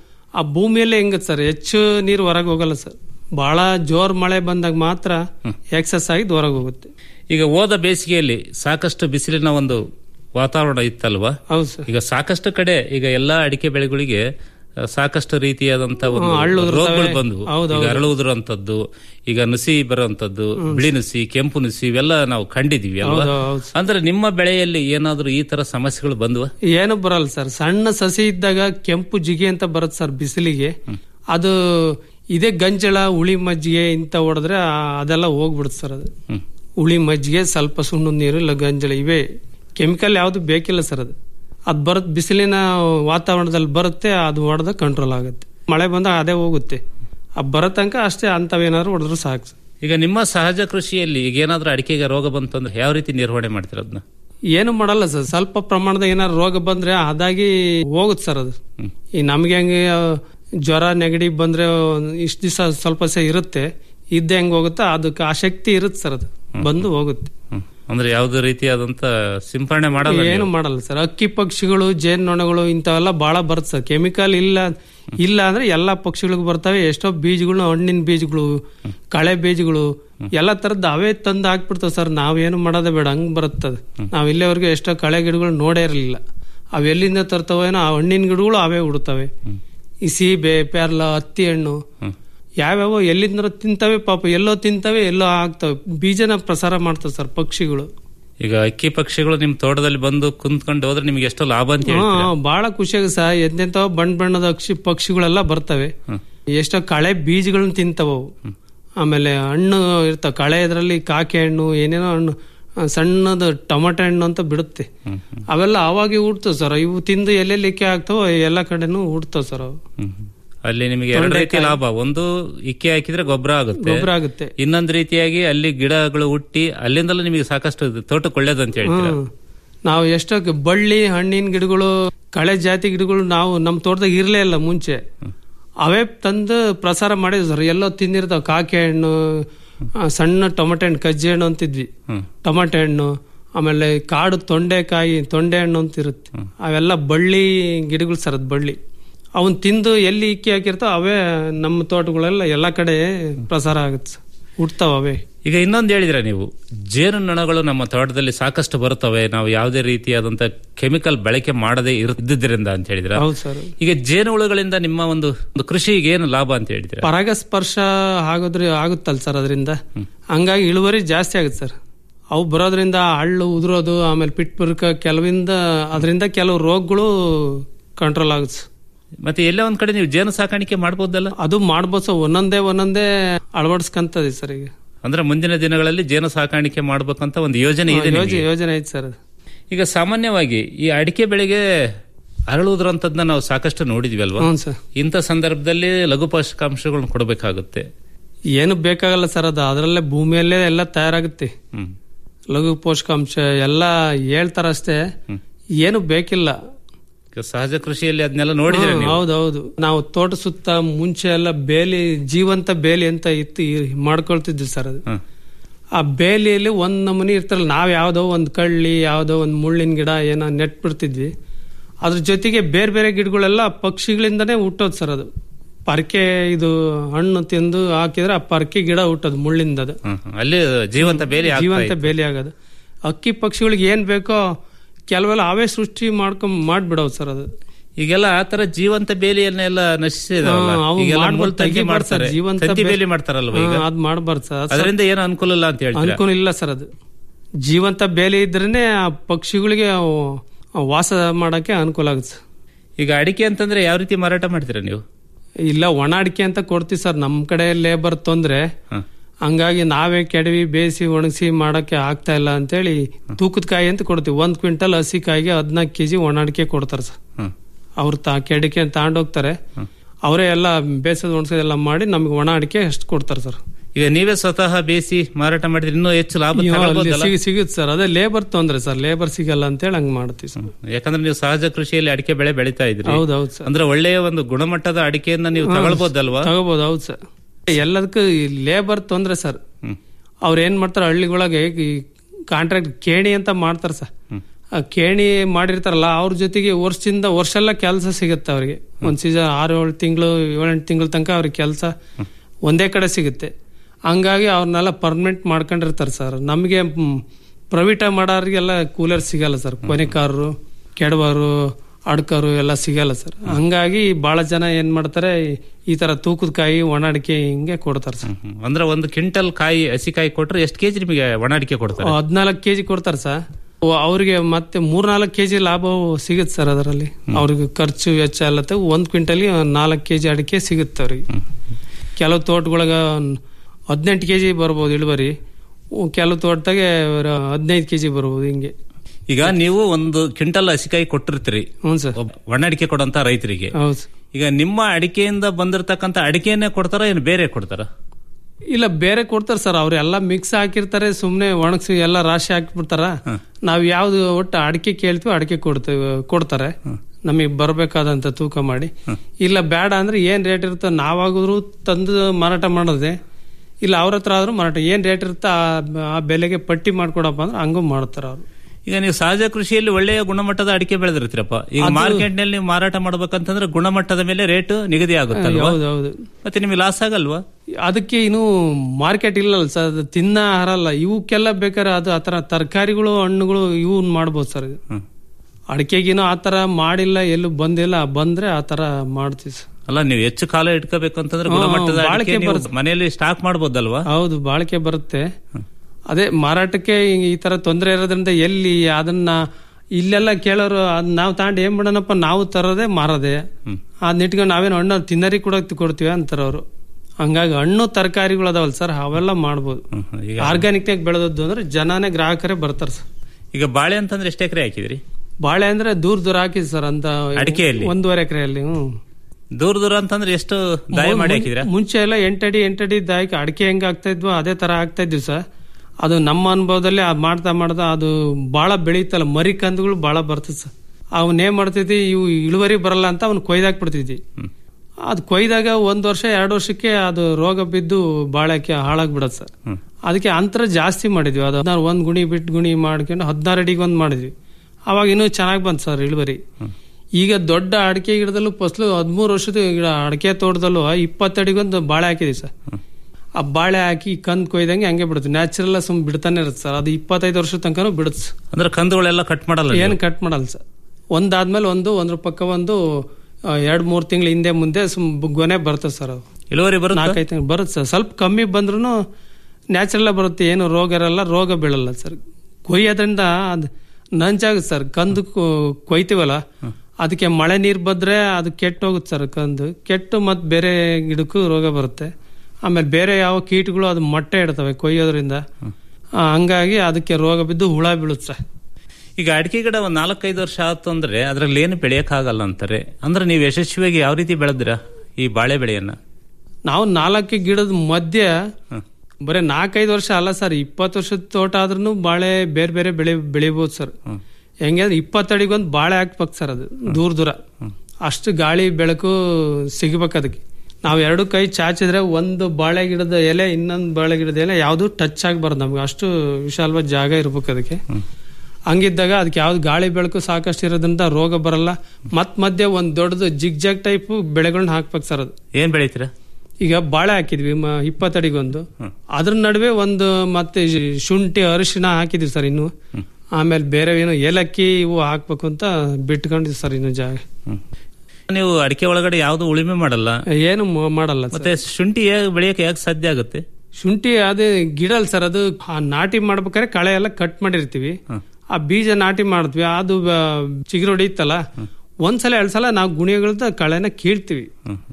ಆ ಭೂಮಿಯಲ್ಲೇ ಹಿಂಗತ್ ಸರ್ ಹೆಚ್ಚು ನೀರು ಹೊರಗೆ ಹೋಗಲ್ಲ ಸರ್ ಬಹಳ ಜೋರ್ ಮಳೆ ಬಂದಾಗ ಮಾತ್ರ ಎಕ್ಸಸ್ ಆಗಿದ್ದು ಹೊರಗೆ ಹೋಗುತ್ತೆ ಈಗ ಹೋದ ಬೇಸಿಗೆಯಲ್ಲಿ ಸಾಕಷ್ಟು ಬಿಸಿಲಿನ ಒಂದು ವಾತಾವರಣ ಇತ್ತಲ್ವಾ ಹೌದು ಸರ್ ಈಗ ಸಾಕಷ್ಟು ಕಡೆ ಈಗ ಎಲ್ಲಾ ಅಡಿಕೆ ಬೆಳೆಗಳಿಗೆ ಆ, ಸಾಕಷ್ಟು ರೀತಿಯಾದಂತ ಒಂದು ಹ್ಮ್, ಹಳ್ಳು ಉದುರ್ತವೆ. ರೋಗಗಳು ಬಂದವು ಹೌದು, ಈಗ ಹೌದು. ಅರಳು ಉದುರುವಂತದ್ದು ಈಗ ನುಸಿ ಬರುವಂತದ್ದು ಬಿಳಿ ನುಸಿ ಕೆಂಪು ನುಸಿ ಇವೆಲ್ಲ ನಾವು ಕಂಡಿದೀವಿ ಅಲ್ವಾ ಹೌದು, ಹೌದು. ಅಂದ್ರೆ ನಿಮ್ಮ ಬೆಳೆಯಲ್ಲಿ ಏನಾದ್ರೂ ಈ ತರ ಸಮಸ್ಯೆಗಳು ಬಂದ್ವಾ ಏನು ಬರಲ್ಲ ಸರ್ ಸಣ್ಣ ಸಸಿ ಇದ್ದಾಗ ಕೆಂಪು ಜಿಗೆ ಅಂತ ಬರುತ್ತೆ ಸರ್ ಬಿಸಿಲಿಗೆ ಅದು ಇದೇ ಗಂಜಳ ಹುಳಿ ಮಜ್ಜಿಗೆ ಇಂತ ಹೊಡೆದ್ರೆ ಆ- ಅದೆಲ್ಲ ಹೋಗ್ಬಿಡುತ್ತೆ ಸರ್ ಅದು ಹುಳಿ ಮಜ್ಜಿಗೆ ಸ್ವಲ್ಪ ಸುಣ್ಣದ ನೀರು ಇಲ್ಲ ಗಂಜಳ ಇವೆ ಕೆಮಿಕಲ್ ಯಾವ್ದು ಬೇಕಿಲ್ಲ ಸರ್ ಅದು ಅದು ಬರುತ್ತೆ ಬಿಸಿಲಿನ ವಾತಾವರಣದಲ್ಲಿ ಬರುತ್ತೆ ಅದು ಹೊಡೆದ ಕಂಟ್ರೋಲ್ ಆಗುತ್ತೆ ಮಳೆ ಬಂದಾಗ ಅದೇ ಹೋಗುತ್ತೆ ಆ ಬರೋ ತನಕ ಅಷ್ಟೇ ಅಂತವೇನಾದ್ರು ಹೊಡೆದ್ರು ಸಾಕು ಸರ್. ಈಗ ನಿಮ್ಮ ಸಹಜ ಕೃಷಿಯಲ್ಲಿ ಈಗ ಏನಾದ್ರೂ ಅಡಿಕೆಗೆ ರೋಗ ಬಂತಂದ್ರೆ ಯಾವ ರೀತಿ ನಿರ್ವಹಣೆ ಮಾಡ್ತೀರ ಅದನ್ನ ಏನು ಮಾಡಲ್ಲ ಸರ್ ಸ್ವಲ್ಪ ಪ್ರಮಾಣದ ಏನಾದ್ರು ರೋಗ ಬಂದ್ರೆ ಅದಾಗಿ ಹೋಗುತ್ತೆ ಸರ್ ಅದು ಈ ನಮ್ಗೆ ಹೆಂಗೆ ಆ, ಜ್ವರ ನೆಗಡಿ ಬಂದ್ರೆ ಇಷ್ಟು ದಿವಸ ಸ್ವಲ್ಪ ಸಹ ಇರುತ್ತೆ ಇದ್ದೆ ಹೆಂಗ್ ಹೋಗುತ್ತೆ ಅದಕ್ಕೆ ಆ ಶಕ್ತಿ ಇರುತ್ತೆ ಸರ್ ಅದು ಬಂದು ಹೋಗುತ್ತೆ ಹ್ಮ್. ಅಂದ್ರೆ ಯಾವುದೇ ರೀತಿಯಾದಂತ ಸಿಂಪರಣೆ ಮಾಡಲ್ಲ ಏನು ನೀವು? ಮಾಡಲ್ಲ ಸರ್ ಅಕ್ಕಿ ಪಕ್ಷಿಗಳು ಜೇನ್ನೊಣಗಳು ಇಂಥವೆಲ್ಲ ಬಹಳ ಬರುತ್ತೆ ಸರ್ ಕೆಮಿಕಲ್ ಇಲ್ಲ ಇಲ್ಲ ಅಂದ್ರೆ ಎಲ್ಲಾ ಪಕ್ಷಿಗಳಿಗೂ ಬರ್ತವೆ ಎಷ್ಟೋ ಬೀಜಗಳು ಹಣ್ಣಿನ ಬೀಜಗಳು ಕಳೆ ಬೀಜಗಳು ಎಲ್ಲ ತರದ್ದು ಅವೇ ತಂದು ಹಾಕ್ಬಿಡ್ತಾವೆ ಸರ್ ನಾವೇನು ಮಾಡೋದೇ ಬೇಡ ಹಂಗ್ ಬರುತ್ತದ ನಾವ್ ಇಲ್ಲಿವರೆಗೂ ಎಷ್ಟೋ ಕಳೆ ಗಿಡಗಳು ನೋಡೇ ಇರಲಿಲ್ಲ ಅವ್ ಎಲ್ಲಿಂದ ತರ್ತವೇನೋ ಆ ಹಣ್ಣಿನ ಗಿಡಗಳು ಅವೇ ಉಡ್ತವೆ ಈ ಸೀಬೆ ಪೇರ್ಲ ಹತ್ತಿ ಹಣ್ಣು ಯಾವ್ಯಾವ ಎಲ್ಲಿಂದ ತಿಂತವೆ ಪಾಪ ಎಲ್ಲೋ ತಿಂತವೆ ಎಲ್ಲೋ ಆಗ್ತವೆ ಬೀಜನ ಪ್ರಸಾರ ಮಾಡ್ತವೆ ಸರ್ ಪಕ್ಷಿಗಳು ಈಗ ಅಕ್ಕಿ ಪಕ್ಷಿಗಳು ನಿಮ್ ತೋಟದಲ್ಲಿ ಬಂದು ಕುಂತ್ಕೊಂಡು ಹೋದ್ರೆ ನಿಮ್ಗೆ ಎಷ್ಟೋ ಲಾಭ ಅಂತ ಹೇಳ್ತೀರಾ ಹಾ ಬಹಳ ಖುಷಿಯಾಗ ಸಹ ಎಂತೆಂತ ಬಣ್ಣ ಬಣ್ಣದ ಅಕ್ಷಿ ಪಕ್ಷಿಗಳೆಲ್ಲ ಬರ್ತವೆ ಎಷ್ಟೋ ಕಳೆ ಬೀಜಗಳನ್ನ ತಿಂತವ ಅವು ಆಮೇಲೆ ಹಣ್ಣು ಇರ್ತಾವ ಕಳೆ ಇದರಲ್ಲಿ ಕಾಕೆ ಹಣ್ಣು ಏನೇನೋ ಹಣ್ಣು ಆ, ಸಣ್ಣದು ಟೊಮಟೊ ಹಣ್ಣು ಅಂತ ಬಿಡುತ್ತೆ ಅವೆಲ್ಲ ಅವಾಗೆ ಹುಡ್ತಾವ ಸರ್ ಇವು ತಿಂದು ಎಲ್ಲೆಲ್ಲಿ ಇಕ್ಕೆ ಆಗ್ತಾವ ಎಲ್ಲ ಕಡೆನೂ ಹುಡ್ತಾವ ಸರ್ ಅವು ಹ್ಮ್. ಅಲ್ಲಿ ನಿಮಗೆ ಎರಡು ರೀತಿ ಲಾಭ ಒಂದು ಇಕ್ಕೆ ಹಾಕಿದ್ರೆ ಗೊಬ್ಬರ ಆಗುತ್ತೆ ಗೊಬ್ಬರ ಆಗುತ್ತೆ ಇನ್ನೊಂದು ರೀತಿಯಾಗಿ ಅಲ್ಲಿ ಗಿಡಗಳು ಹುಟ್ಟಿ ಅಲ್ಲಿಂದಲೂ ನಿಮಗೆ ಸಾಕಷ್ಟು ಇದು ತೋಟಕ್ಕೆ ಒಳ್ಳೇದಂತ ಹೇಳ್ತೀರಾ ಹ್ಮ್. ನಾವು ಎಷ್ಟೋ ಗ- ಬಳ್ಳಿ ಹಣ್ಣಿನ ಗಿಡಗಳು ಕಳೆ ಜಾತಿ ಗಿಡಗಳು ನಾವು ನಮ್ಮ ತೋಟದಾಗ ಇರ್ಲೇ ಇಲ್ಲ ಮುಂಚೆ ಅವೇ ತಂದು ಪ್ರಸಾರ ಮಾಡಿದ್ವಿ ಸರ್ ಎಲ್ಲೋ ತಿಂದಿರ್ತಾವ ಕಾಕೆ ಹಣ್ಣು ಆ, ಸಣ್ಣ ಟೊಮೆಟೊ ಹಣ್ಣು ಕಜ್ಜಿ ಹಣ್ಣು ಅಂತಿದ್ವಿ ಟೊಮೆಟೊ ಹಣ್ಣು ಆಮೇಲೆ ಕಾಡು ತೊಂಡೆಕಾಯಿ ತೊಂಡೆ ಹಣ್ಣು ಅಂತ ಇರುತ್ತೆ ಅವೆಲ್ಲ ಬಳ್ಳಿ ಗಿಡಗಳು ಸರ್ ಅದು ಬಳ್ಳಿ ಅವನ್ ತಿಂದು ಎಲ್ಲಿ ಇಕ್ಕಿ ಹಾಕಿರ್ತಾವ ಅವೇ ನಮ್ಮ ತೋಟಗಳೆಲ್ಲ ಎಲ್ಲಾ ಕಡೆ ಪ್ರಸಾರ ಆಗುತ್ತೆ ಸರ್. ಹುಟ್ತಾವ ಅವೇ ಈಗ ಇನ್ನೊಂದು ಹೇಳಿದ್ರೆ ನೀವು ಜೇನು ನೊಣಗಳು ನಮ್ಮ ತೋಟದಲ್ಲಿ ಸಾಕಷ್ಟು ಬರುತ್ತವೆ ನಾವು ಯಾವುದೇ ರೀತಿಯಾದಂತ ಕೆಮಿಕಲ್ ಬಳಕೆ ಮಾಡದೇ ಇರ್- ಇದ್ದಿದ್ದರಿಂದ ಅಂತ ಹೇಳಿದ್ರ ಹೌದು ಸರ್ ಈಗ ಜೇನುಹುಳುಗಳಿಂದ ನಿಮ್ಮ ಒಂದು ಒಂದು ಕೃಷಿಗೆ ಏನು ಲಾಭ ಅಂತ ಹೇಳಿದ್ರೆ ಪರಾಗಸ್ಪರ್ಶ ಆಗೋದ್ರಿ ಆಗುತ್ತಲ್ಲ ಸರ್ ಅದರಿಂದ ಹಂಗಾಗಿ ಇಳುವರಿ ಜಾಸ್ತಿ ಆಗುತ್ತೆ ಸರ್ ಅವು ಬರೋದ್ರಿಂದ ಹಳ್ಳು ಉದುರೋದು ಆಮೇಲೆ ಪಿಟ್ಪುರ್ಕ ಕೆಲವಿಂದ ಅದರಿಂದ ಕೆಲವು ರೋಗಗಳು ಕಂಟ್ರೋಲ್ ಆಗುತ್ತೆ ಸರ್. ಮತ್ತೆ ಎಲ್ಲೇ ಒಂದ್ ಕಡೆ ನೀವು ಜೇನು ಸಾಕಾಣಿಕೆ ಮಾಡ್ಬೋದಲ್ಲ ಅದು ಮಾಡ್ಬೋದು ಸರ್ ಒಂದೊಂದೇ ಒಂದೊಂದೇ ಅಳವಡಿಸ್ಕಂತದೆ ಸರ್ ಈಗ ಅಂದ್ರೆ ಮುಂದಿನ ದಿನಗಳಲ್ಲಿ ಜೇನು ಸಾಕಾಣಿಕೆ ಮಾಡ್ಬೇಕಂತ ಒಂದು ಯೋಜನೆ ಇದೆ ಯೋಜನೆ ನಿಮಗೆ. ಯೋಜನೆ ಐತೆ ಸರ್ ಅದು. ಈಗ ಸಾಮಾನ್ಯವಾಗಿ ಈ ಅಡಿಕೆ ಬೆಳೆಗೆ ಅರಳುವುದ್ರಂತದ್ನ ನಾವು ಸಾಕಷ್ಟು ನೋಡಿದ್ವಿ ಅಲ್ವಾ ಹ್ಞೂ ಸರ್ ಇಂಥ ಸಂದರ್ಭದಲ್ಲಿ ಲಘು ಪೋಷಕಾಂಶಗಳನ್ನ ಕೊಡಬೇಕಾಗುತ್ತೆ ಏನು ಬೇಕಾಗಲ್ಲ ಸರ್ ಅದು ಅದರಲ್ಲೇ ಭೂಮಿಯಲ್ಲೇ ಎಲ್ಲ ತಯಾರಾಗುತ್ತೆ ಹ್ಮ್ ಲಘು ಪೋಷಕಾಂಶ ಎಲ್ಲ ಹೇಳ್ತಾರಷ್ಟೇ ಏನು ಬೇಕಿಲ್ಲ ಈಗ ಸಹಜ ಕೃಷಿಯಲ್ಲಿ ಅದನ್ನೆಲ್ಲ ನೋಡಿದ್ರೆ ಹ್ಮ್, ನೀವು ಹೌದೌದು ನಾವು ತೋಟ ಸುತ್ತ ಮುಂಚೆ ಎಲ್ಲ ಬೇಲಿ ಜೀವಂತ ಬೇಲಿ ಅಂತ ಇತ್ತು ಈ- ಮಾಡ್ಕೊಳ್ತಿದ್ವಿ ಸರ್ ಅದು ಹ್ಮ್. ಆ ಬೇಲಿಯಲ್ಲಿ ಒಂದ್ ನಮೂನಿ ಇರ್ತಾರಲ್ಲ ನಾವ್ ಯಾವ್ದೋ ಒಂದ್ ಕಳ್ಳಿ ಯಾವ್ದೋ ಒಂದ್ ಮುಳ್ಳಿನ ಗಿಡ ಏನೋ ನೆಟ್ ಬಿಡ್ತಿದ್ವಿ ಅದ್ರ ಜೊತೆಗೆ ಬೇರೆ ಬೇರೆ ಗಿಡಗಳೆಲ್ಲ ಪಕ್ಷಿಗಳಿಂದನೇ ಹುಟ್ಟೋದು ಸರ್ ಅದು ಪರ್ಕೆ ಇದು ಹಣ್ಣು ತಿಂದು ಹಾಕಿದ್ರೆ ಆ ಪರ್ಕೆ ಗಿಡ ಹುಟ್ಟೋದು ಮುಳ್ಳಿಂದ ಅದು ಹ್ಮ್, ಹ್ಮ್. ಅಲ್ಲಿ ಜೀವಂತ ಬೇಲಿ ಆಗ್ತಾ ಜೀವಂತ ಇತ್ತು. ಬೇಲಿ ಆಗೋದು ಅಕ್ಕಿ ಪಕ್ಷಿಗಳಿಗೆ ಏನ್ ಬೇಕೋ ಕೆಲವೆಲ್ಲ ಅವೇ ಸೃಷ್ಟಿ ಮಾಡ್ಕೊಂಡ್ ಮಾಡ್ಬಿಡೋದು ಸರ್ ಅದು ಈಗೆಲ್ಲ ಆ ತರ ಜೀವಂತ ಬೇಲಿಯನ್ನೆಲ್ಲ ನಶಿಸಿದಾವಲ್ಲ ಹಾ, ಅವು ಈಗೆಲ್ಲ ಮಾಡ್ಬೋದು, ಮುಳ್ಳು ತಂತಿ ತೆಗಿಬಾರ್ದು ಸರ್, ಮಾಡ್ತಾರೆ ಜೀವಂತ ತಂತಿ ಬೇ- ಬೇಲಿ ಮಾಡ್ತಾರಲ್ವಾ ಈಗ ಹಾ, ಅದ್ ಮಾಡ್ಬಾರ್ದು ಸರ್ ಅದ್ ಸ್ವಲ್ಪ- ಅದರಿಂದ ಏನು ಅನುಕೂಲ ಇಲ್ಲ ಅಂತ ಹೇಳ್ತೀರಾ ಅನುಕೂಲ ಇಲ್ಲ ಸರ್ ಅದು ಜೀವಂತ ಬೇಲಿ ಇದ್ರೇನೆ ಆ ಪಕ್ಷಿಗಳಿಗೆ ಅವು ವಾಸ ಮಾಡಕ್ಕೆ ಅನುಕೂಲ ಆಗುತ್ತೆ ಸರ್. ಈಗ ಅಡಿಕೆ ಅಂತಂದ್ರೆ ಯಾವ ರೀತಿ ಮಾರಾಟ ಮಾಡ್ತೀರಾ ನೀವು ಇಲ್ಲ ಒಣ ಅಡಿಕೆ ಅಂತ ಕೊಡ್ತೀವಿ ಸರ್ ನಮ್ ಕಡೆ ಲೇಬರ್ ತೊಂದ್ರೆ ಹ. ಹಂಗಾಗಿ ನಾವೇ ಕೆಡವಿ ಬೇಯಿಸಿ ಒಣಗಿಸಿ ಮಾಡಕ್ಕೆ ಆಗ್ತಾ ಇಲ್ಲ ಅಂತೇಳಿ ತೂಕದ ಕಾಯಿ ಅಂತ ಕೊಡ್ತೀವಿ ಒಂದ್ ಕ್ವಿಂಟಲ್ ಹಸಿ ಕಾಯಿಗೆ ಹದಿನಾಲ್ಕು ಕೆಜಿ ಒಣ ಅಡಿಕೆ ಕೊಡ್ತಾರೆ ಸರ್ ಹ್ಮ್. ಅವ್ರು ತಾ ಕೆಡಿಕೆ ತಗೊಂಡೋಗ್ತಾರೆ ಅವರೇ ಎಲ್ಲ ಬೇಸದ ಒಣಸೋದೆಲ್ಲ ಮಾಡಿ ನಮ್ಗೆ ಒಣ ಅಡಿಕೆ ಅಷ್ಟು ಕೊಡ್ತಾರೆ ಸರ್ ಈಗ ನೀವೇ ಸ್ವತಃ ಬೇಯಿಸಿ ಮಾರಾಟ ಮಾಡಿದ್ರೆ ಇನ್ನೂ ಹೆಚ್ಚು ಲಾಭ ಅಯ್ಯೋ, ಅಲ್ಲಿ ತಗೊಳ್ಬೋದಲ್ಲ? ಸಿಗ್- ಸಿಗುತ್ತೆ ಸರ್ ಅದೇ ಲೇಬರ್ ತೊಂದ್ರೆ ಸರ್ ಲೇಬರ್ ಸಿಗಲ್ಲ ಅಂತೇಳಿ ಹಂಗ್ ಮಾಡ್ತೀವಿ ಸರ್ ಯಾಕಂದ್ರೆ ನೀವು ಸಹಜ ಕೃಷಿಯಲ್ಲಿ ಅಡಿಕೆ ಬೆಳೆ ಬೆಳೀತಾ ಇದ್ರಿ ಹೌದೌದು ಸರ್ ಅಂದ್ರೆ ಒಳ್ಳೆಯ ಒಂದು ಗುಣಮಟ್ಟದ ಅಡಿಕೆಯನ್ನ ನೀವು ತಗೊಳ್ಬೋದಲ್ವಾ ತಗೋಬಹುದು ಹೌದು ಸರ್ ಎಲ್ಲದಕ್ಕೂ ಲೇಬರ್ ತೊಂದ್ರೆ ಸರ್ ಅವ್ರ ಏನ್ ಮಾಡ್ತಾರೆ ಹಳ್ಳಿಗೊಳಗೆ ಈ ಕಾಂಟ್ರಾಕ್ಟ್ ಕೇಣಿ ಅಂತ ಮಾಡ್ತಾರೆ ಸರ್ ಆ ಕೇಣಿ ಮಾಡಿರ್ತಾರಲ್ಲ ಅವ್ರ ಜೊತೆಗೆ ವರ್ಷದಿಂದ ವರ್ಷ ಎಲ್ಲ ಕೆಲಸ ಸಿಗುತ್ತೆ ಅವ್ರಿಗೆ ಒಂದ್ ಸೀಸನ್ ಆರು ಏಳು ತಿಂಗಳು ಏಳೆಂಟು ತಿಂಗಳ ತನಕ ಅವ್ರಿಗೆ ಕೆಲಸ ಒಂದೇ ಕಡೆ ಸಿಗುತ್ತೆ ಹಂಗಾಗಿ ಅವ್ರನ್ನೆಲ್ಲ ಪರ್ಮನೆಂಟ್ ಮಾಡ್ಕೊಂಡಿರ್ತಾರೆ ಸರ್ ನಮಗೆ ಪ್ರೈವೇಟ್ ಮಾಡೋರಿಗೆಲ್ಲ ಕೂಲರ್ ಸಿಗಲ್ಲ ಸರ್ ಕೊನೆಕಾರರು ಕೆಡವರು ಅಡ್ಕರು ಎಲ್ಲ ಸಿಗಲ್ಲ ಸರ್ ಹಂಗಾಗಿ ಬಹಳ ಜನ ಏನ್ ಮಾಡ್ತಾರೆ ಈ- ಈ ತರ ತೂಕದ ಕಾಯಿ ಒಣ ಅಡಿಕೆ ಹಿಂಗೆ ಕೊಡ್ತಾರೆ ಸರ್ ಹ್ಮ್. ಅಂದ್ರೆ ಒಂದು ಕ್ವಿಂಟಲ್ ಕಾಯಿ ಹಸಿಕಾಯಿ ಕೊಟ್ರೆ ಎಷ್ಟು ಕೆಜಿ ನಿಮಗೆ ಒಣ ಅಡಿಕೆ ಕೊಡ್ತಾರೆ ಹದಿನಾಲ್ಕು ಕೆಜಿ ಕೊಡ್ತಾರೆ ಸರ್ ಅವ್ರಿಗೆ ಮತ್ತೆ ಮೂರ್ನಾಲ್ಕು ಕೆಜಿ ಲಾಭ ಸಿಗುತ್ತೆ ಸರ್ ಅದರಲ್ಲಿ ಅವ್ರಿಗೆ ಖರ್ಚು ವೆಚ್ಚ ಎಲ್ಲ ತೆಗ್ದು ಒಂದ್ ಕ್ವಿಂಟಲ್ ನಾಲ್ಕು ಕೆಜಿ ಅಡಿಕೆ ಸಿಗುತ್ತೆ ಅವ್ರಿಗೆ ಕೆಲವು ತೋಟಗೊಳಗ ಹದಿನೆಂಟು ಕೆಜಿ ಬರ್ಬೋದು ಇಳುವರಿ ಉ- ಕೆಲವು ತೋಟದಾಗೆ ಹದಿನೈದು ಕೆಜಿ ಬರ್ಬೋದು ಹಿಂಗೆ ಈಗ ನೀವು ಒಂದು ಕ್ವಿಂಟಲ್ ಹಸಿಕಾಯಿ ಕೊಟ್ಟಿರ್ತೀರಿ ಹ್ಞೂ ಸರ್ ಒಬ್ಬ ಒಣ ಅಡಿಕೆ ಕೊಡಂತ ರೈತರಿಗೆ ಹೌದು ಸರ್. ಈಗ ನಿಮ್ಮ ಅಡಿಕೆಯಿಂದ ಬಂದಿರತಕ್ಕಂತ ಅಡಿಕೆಯನ್ನೇ ಕೊಡ್ತಾರ ಏನು ಬೇರೆ ಕೊಡ್ತಾರ ಇಲ್ಲ ಬೇರೆ ಕೊಡ್ತಾರೆ ಸರ್ ಅವ್ರು ಎಲ್ಲ ಮಿಕ್ಸ್ ಹಾಕಿರ್ತಾರೆ ಸುಮ್ನೆ ಒಣಗಿಸಿ ಎಲ್ಲ ರಾಶಿ ಹಾಕಿಬಿಡ್ತಾರ ನಾವ್ ಯಾವ್ದು ಒಟ್ಟು ಅಡಿಕೆ ಕೇಳ್ತೀವಿ ಅಡಿಕೆ ಕೊಡ್ತೇವೆ ಕೊಡ್ತಾರೆ ನಮಗೆ ಬರ್ಬೇಕಾದಂತ ತೂಕ ಮಾಡಿ ಇಲ್ಲ ಬೇಡ ಅಂದ್ರೆ ಏನ್ ರೇಟ್ ಇರುತ್ತೋ ನಾವಾಗುದ್ರು ತಂದು ಮಾರಾಟ ಮಾಡೋದೆ ಇಲ್ಲ ಅವ್ರ ಹತ್ರ ಆದ್ರೂ ಮಾರಾಟ ಏನ್ ರೇಟ್ ಇರುತ್ತೆ ಆ- ಆ ಬೆಲೆಗೆ ಪಟ್ಟಿ ಮಾಡ್ಕೊಡಪ್ಪ ಅಂದ್ರೆ ಹಂಗೂ ಮಾಡ್ತಾರ ಅವ್ರು ಈಗ ನೀವು ಸಹಜ ಕೃಷಿಯಲ್ಲಿ ಒಳ್ಳೆಯ ಗುಣಮಟ್ಟದ ಅಡಿಕೆ ಬೆಳೆದಿರ್ತೀರಪ್ಪ ಈಗ ಅದು- ಮಾರ್ಕೆಟ್ ನಲ್ಲಿ ನೀವು ಮಾರಾಟ ಮಾಡ್ಬೇಕಂತಂದ್ರೆ ಗುಣಮಟ್ಟದ ಮೇಲೆ ರೇಟ್ ನಿಗದಿ ಆಗುತ್ತಲ್ವಾ ಹೌದು ಹೌದು ಮತ್ತೆ ನಿಮಗೆ ಲಾಸ್ ಆಗಲ್ವಾ ಅದಕ್ಕೆ ಇನ್ನು ಮಾರ್ಕೆಟ್ ಇಲ್ಲಲ್ಲ ಸರ್ ಅದು ತಿನ್ನ ಆಹಾರ ಅಲ್ಲ ಇವಕ್ಕೆಲ್ಲ ಬೇಕಾದ್ರೆ ಅದು ಆತರ ತರಕಾರಿಗಳು ಹಣ್ಣುಗಳು ಇವು ಮಾಡ್ಬೋದು ಸರ್ ಇದು. ಅಡಿಕೆಗಿನೂ ಆ ತರ ಮಾಡಿಲ್ಲ ಎಲ್ಲೂ ಬಂದಿಲ್ಲ ಬಂದ್ರೆ ಆ ತರ ಮಾಡ್ತೀವಿ ಸರ್ ಅಲ್ಲ ನೀವು ಹೆಚ್ಚು ಕಾಲ ಇಟ್ಕೋಬೇಕು ಅಂತಂದ್ರೆ ಹ್ಮ್, ಗುಣಮಟ್ಟದ ಬಾಳಿಕೆ ಅಡಿಕೆ ನೀವು ಬರುತ್ತೆ. ಮನೆಯಲ್ಲಿ ಸ್ಟಾಕ್ ಮಾಡ್ಬೋದಲ್ವಾ ಹೌದು ಬಾಳಿಕೆ ಬರುತ್ತೆ ಅದೇ ಮಾರಾಟಕ್ಕೆ ಈ- ಈ ತರ ತೊಂದರೆ ಇರೋದ್ರಿಂದ ಎಲ್ಲಿ ಅದನ್ನ ಇಲ್ಲೆಲ್ಲ ಕೇಳೋರು ಅದ್ ನಾವು ತಗೊಂಡು ಏನ್ ಮಾಡೋಣಪ್ಪ ನಾವು ತರೋದೇ ಮಾರೋದೇ ಅದ್ ಇಟ್ಕೊಂಡು ನಾವೇನು ಹಣ್ಣು ತಿನ್ನರಿ ಕೂಡ ಕೊಡ್ತೀವಿ ಅಂತಾರ ಅವರು ಹಂಗಾಗಿ ಹಣ್ಣು ತರಕಾರಿಗಳು ಅದಾವಲ್ಲ ಸರ್ ಅವೆಲ್ಲ ಮಾಡ್ಬೋದು ಈಗ ಆರ್ಗ್ಯಾನಿಕ್ ನಾಗ ಬೆಳೆದದ್ದು ಅಂದ್ರೆ ಜನನೇ ಗ್ರಾಹಕರೇ ಬರ್ತಾರೆ ಸರ್ ಈಗ ಬಾಳೆ ಅಂತಂದ್ರೆ ಎಷ್ಟು ಎಕರೆ ಹಾಕಿದ್ರಿ ಬಾಳೆ ಅಂದ್ರೆ ದೂರ ದೂರ ಹಾಕಿದ್ ಸರ್ ಅಂತ ಅಡಿಕೆಯಲ್ಲಿ? ಒಂದೂವರೆ ಎಕರೆಯಲ್ಲಿ ಹ್ಮ್ ದೂರ ದೂರ ಅಂತಂದ್ರೆ ಎಷ್ಟು ದಾಯ ಮಾಡಿ ಹಾಕಿದ್ರ ಮುಂಚೆ ಎಲ್ಲ ಎಂಟಡಿ ಎಂಟಡಿ ದಾಯಕ ಅಡಿಕೆ ಹೆಂಗ್ ಆಗ್ತಾ ಇದ್ವು ಅದೇ ತರ ಆಗ್ತಾ ಇದ್ವಿ ಸರ್ ಅದು ನಮ್ಮ ಅನುಭವದಲ್ಲಿ ಅದ್ ಮಾಡ್ತಾ ಮಾಡ್ತಾ ಅದು ಬಹಳ ಬೆಳೀತಲ್ಲ ಮರಿ ಕಂದುಗಳು ಬಹಳ ಬರ್ತದೆ ಸರ್ ಅವನ್ ಏನ್ ಮಾಡ್ತಿದ್ವಿ ಇವು ಇಳುವರಿ ಬರಲ್ಲ ಅಂತ ಅವ್ನು ಕೊಯ್ದಾಕ್ ಬಿಡ್ತಿದ್ವಿ ಅದು ಕೊಯ್ದಾಗ ಒಂದ್ ವರ್ಷ ಎರಡು ವರ್ಷಕ್ಕೆ ಅದು ರೋಗ ಬಿದ್ದು ಬಾಳಕ್ಕೆ ಹಾಳಾಗ್ಬಿಡತ್ ಸರ್ ಅದಕ್ಕೆ ಅಂತರ ಜಾಸ್ತಿ ಮಾಡಿದ್ವಿ ಅದು ಹದಿನಾರು ಒಂದ್ ಗುಣಿ ಬಿಟ್ಟು ಗುಣಿ ಮಾಡ್ಕೊಂಡು ಹದಿನಾರು ಅಡಿಗೆ ಒಂದ್ ಮಾಡಿದ್ವಿ ಅವಾಗ ಇನ್ನೂ ಚೆನ್ನಾಗಿ ಬಂತು ಸರ್ ಇಳುವರಿ ಈಗ ದೊಡ್ಡ ಅಡಿಕೆ ಗಿಡದಲ್ಲೂ ಫಸಲು ಹದಿಮೂರು ವರ್ಷದ ಗಿಡ ಅಡಿಕೆ ತೋಟದಲ್ಲೂ ಇಪ್ಪತ್ತಡಿಗೊಂದು ಬಾಳೆ ಹಾಕಿದೀವಿ ಸರ್ ಆ ಬಾಳೆ ಹಾಕಿ ಕಂದ್ ಕೊಯ್ದಂಗೆ ಹಂಗೆ ಬಿಡುತ್ತೆ ನ್ಯಾಚುರಲ್ ಸುಮ್ ಬಿಡ್ತಾನೆ ಇರುತ್ತೆ ಸರ್ ಅದು ಇಪ್ಪತ್ತೈದು ವರ್ಷದ ತನಕನೂ ಬಿಡುತ್ತೆ ಸರ್. ಅಂದ್ರೆ ಕಂದುಗಳೆಲ್ಲ ಕಟ್ ಮಾಡಲ್ಲ ನೀವು? ಏನು ಕಟ್ ಮಾಡಲ್ಲ ಸರ್ ಒಂದಾದ್ಮೇಲೆ ಒಂದು ಒಂದ್ರ ಪಕ್ಕ ಒಂದು ಎರಡು ಮೂರು ತಿಂಗಳ ಹಿಂದೆ ಮುಂದೆ ಸುಮ್ ಗೊನೆ ಬರ್ತದೆ ಸರ್ ಅದು ಇಳುವರಿ ಬರುತ್ತೆ ನಾಲ್ಕೈದು ತಿಂಗಳು ಬರುತ್ತೆ ಸರ್ ಸ್ವಲ್ಪ ಕಮ್ಮಿ ಬಂದ್ರೂ ನ್ಯಾಚುರಲ್ ಬರುತ್ತೆ ಏನು ರೋಗ ಇರಲ್ಲ ರೋಗ ಬೀಳಲ್ಲ ಸರ್ ಕೊಯ್ಯೋದ್ರಿಂದ ಅದು ನಂಚಾಗುತ್ತೆ ಸರ್ ಕಂದು ಕೊ- ಕೊಯ್ತೀವಲ್ಲ ಅದಕ್ಕೆ ಮಳೆ ನೀರು ಬಂದ್ರೆ ಅದು ಕೆಟ್ಟು ಹೋಗುತ್ತೆ ಸರ್ ಕಂದು ಕೆಟ್ಟು ಮತ್ತೆ ಬೇರೆ ಗಿಡಕ್ಕೂ ರೋಗ ಬರುತ್ತೆ ಆಮೇಲೆ ಬೇರೆ ಯಾವ ಕೀಟಗಳು ಅದು ಮೊಟ್ಟೆ ಇಡ್ತವೆ ಕೊಯ್ಯೋದ್ರಿಂದ ಆ, ಹಂಗಾಗಿ ಅದಕ್ಕೆ ರೋಗ ಬಿದ್ದು ಹುಳ ಬೀಳುತ್ತೆ ಸರ್ ಈಗ ಅಡಿಕೆ ಗಿಡ ಒಂದ್ ನಾಲ್ಕೈದು ವರ್ಷ ಆಯ್ತು ಅಂದ್ರೆ ಅದ್ರಲ್ಲಿ ಏನು ಬೆಳೆಯಕ್ ಆಗಲ್ಲ ಅಂತಾರೆ ಅಂದ್ರೆ ನೀವು ಯಶಸ್ವಿಯಾಗಿ ಯಾವ ರೀತಿ ಬೆಳೆದ್ರ ಈ ಬಾಳೆ ಬೆಳೆಯನ್ನ ನಾವು ನಾಲ್ಕು ಗಿಡದ ಮಧ್ಯೆ ಬರೀ ನಾಲ್ಕೈದು ವರ್ಷ ಅಲ್ಲ ಸರ್ ಇಪ್ಪತ್ತು ವರ್ಷದ ತೋಟ ಆದ್ರೂ ಬಾಳೆ ಬೇರೆ ಬೇರೆ ಬೆಳೆ ಬೆಳಿಬಹುದು ಸರ್ ಹೆಂಗೆ ಅಂದ್ರೆ ಇಪ್ಪತ್ತಡಿಗೊಂದು ಬಾಳೆ ಹಾಕ್ಬೇಕು ಸರ್ ಅದು ದೂರ ದೂರ ಅಷ್ಟು ಗಾಳಿ ಬೆಳಕು ಸಿಗ್ಬೇಕು ಅದಕ್ಕೆ ನಾವು ಎರಡು ಕೈ ಚಾಚಿದ್ರೆ ಒಂದು ಬಾಳೆ ಗಿಡದ ಎಲೆ ಇನ್ನೊಂದು ಬಾಳೆ ಗಿಡದ ಎಲೆ ಯಾವುದು ಟಚ್ ಆಗಬಾರ್ದು ನಮ್ಗೆ ಅಷ್ಟು ವಿಶಾಲವಾದ ಜಾಗ ಇರ್ಬೇಕು ಅದಕ್ಕೆ ಹಂಗಿದ್ದಾಗ ಅದಕ್ಕೆ ಯಾವ್ದು ಗಾಳಿ ಬೆಳಕು ಸಾಕಷ್ಟು ಇರೋದ್ರಿಂದ ರೋಗ ಬರಲ್ಲ ಮತ್ ಮಧ್ಯೆ ಒಂದ್ ದೊಡ್ಡದು ಜಿಗ್ ಜಾಗ್ ಟೈಪ್ ಬೆಳೆಗಳನ್ನ ಹಾಕ್ಬೇಕು ಸರ್ ಅದು ಏನ್ ಬೆಳಿತೀರಾ ಈಗ ಬಾಳೆ ಹಾಕಿದ್ವಿ ಮ- ಇಪ್ಪತ್ತಡಿಗೊಂದು ಅದ್ರ ನಡುವೆ ಒಂದು ಮತ್ತೆ ಶ್- ಶುಂಠಿ ಅರಿಶಿಣ ಹಾಕಿದ್ವಿ ಸರ್ ಇನ್ನು ಆಮೇಲೆ ಬೇರೆ ಏನು ಏಲಕ್ಕಿ ಇವು ಹಾಕ್ಬೇಕು ಅಂತ ಬಿಟ್ಕೊಂಡಿದ್ವಿ ಸರ್ ಇನ್ನು ಜಾಗ ನೀವು ಅಡಿಕೆ ಒಳಗಡೆ ಯಾವ್ದು ಉಳಿಮೆ ಮಾಡಲ್ಲ ಏನು ಮ- ಮಾಡಲ್ಲ ಸರ್ ಮತ್ತೆ ಶುಂಠಿ ಹೇಗ್ ಬೆಳೆಯಕ್ಕೆ ಯಾಕೆ ಸಾಧ್ಯ ಆಗುತ್ತೆ ಶುಂಠಿ ಅದೇ ಗಿಡ ಅಲ್ಲ ಸರ್ ಅದು ಆ ನಾಟಿ ಮಾಡ್ಬೇಕಾದ್ರೆ ಕಳೆ ಎಲ್ಲ ಕಟ್ ಮಾಡಿರ್ತೀವಿ ಆ ಬೀಜ ನಾಟಿ ಮಾಡಿದ್ವಿ ಅದು ಆ, ಚಿಗುರು ಹೊಡಿತಲ್ಲ ಒಂದ್ಸಲ ಎರಡ್ ಸಲ ನಾವು ಗುಣಿಗಳದ ಕಳೆನ ಕೀಳ್ತೀವಿ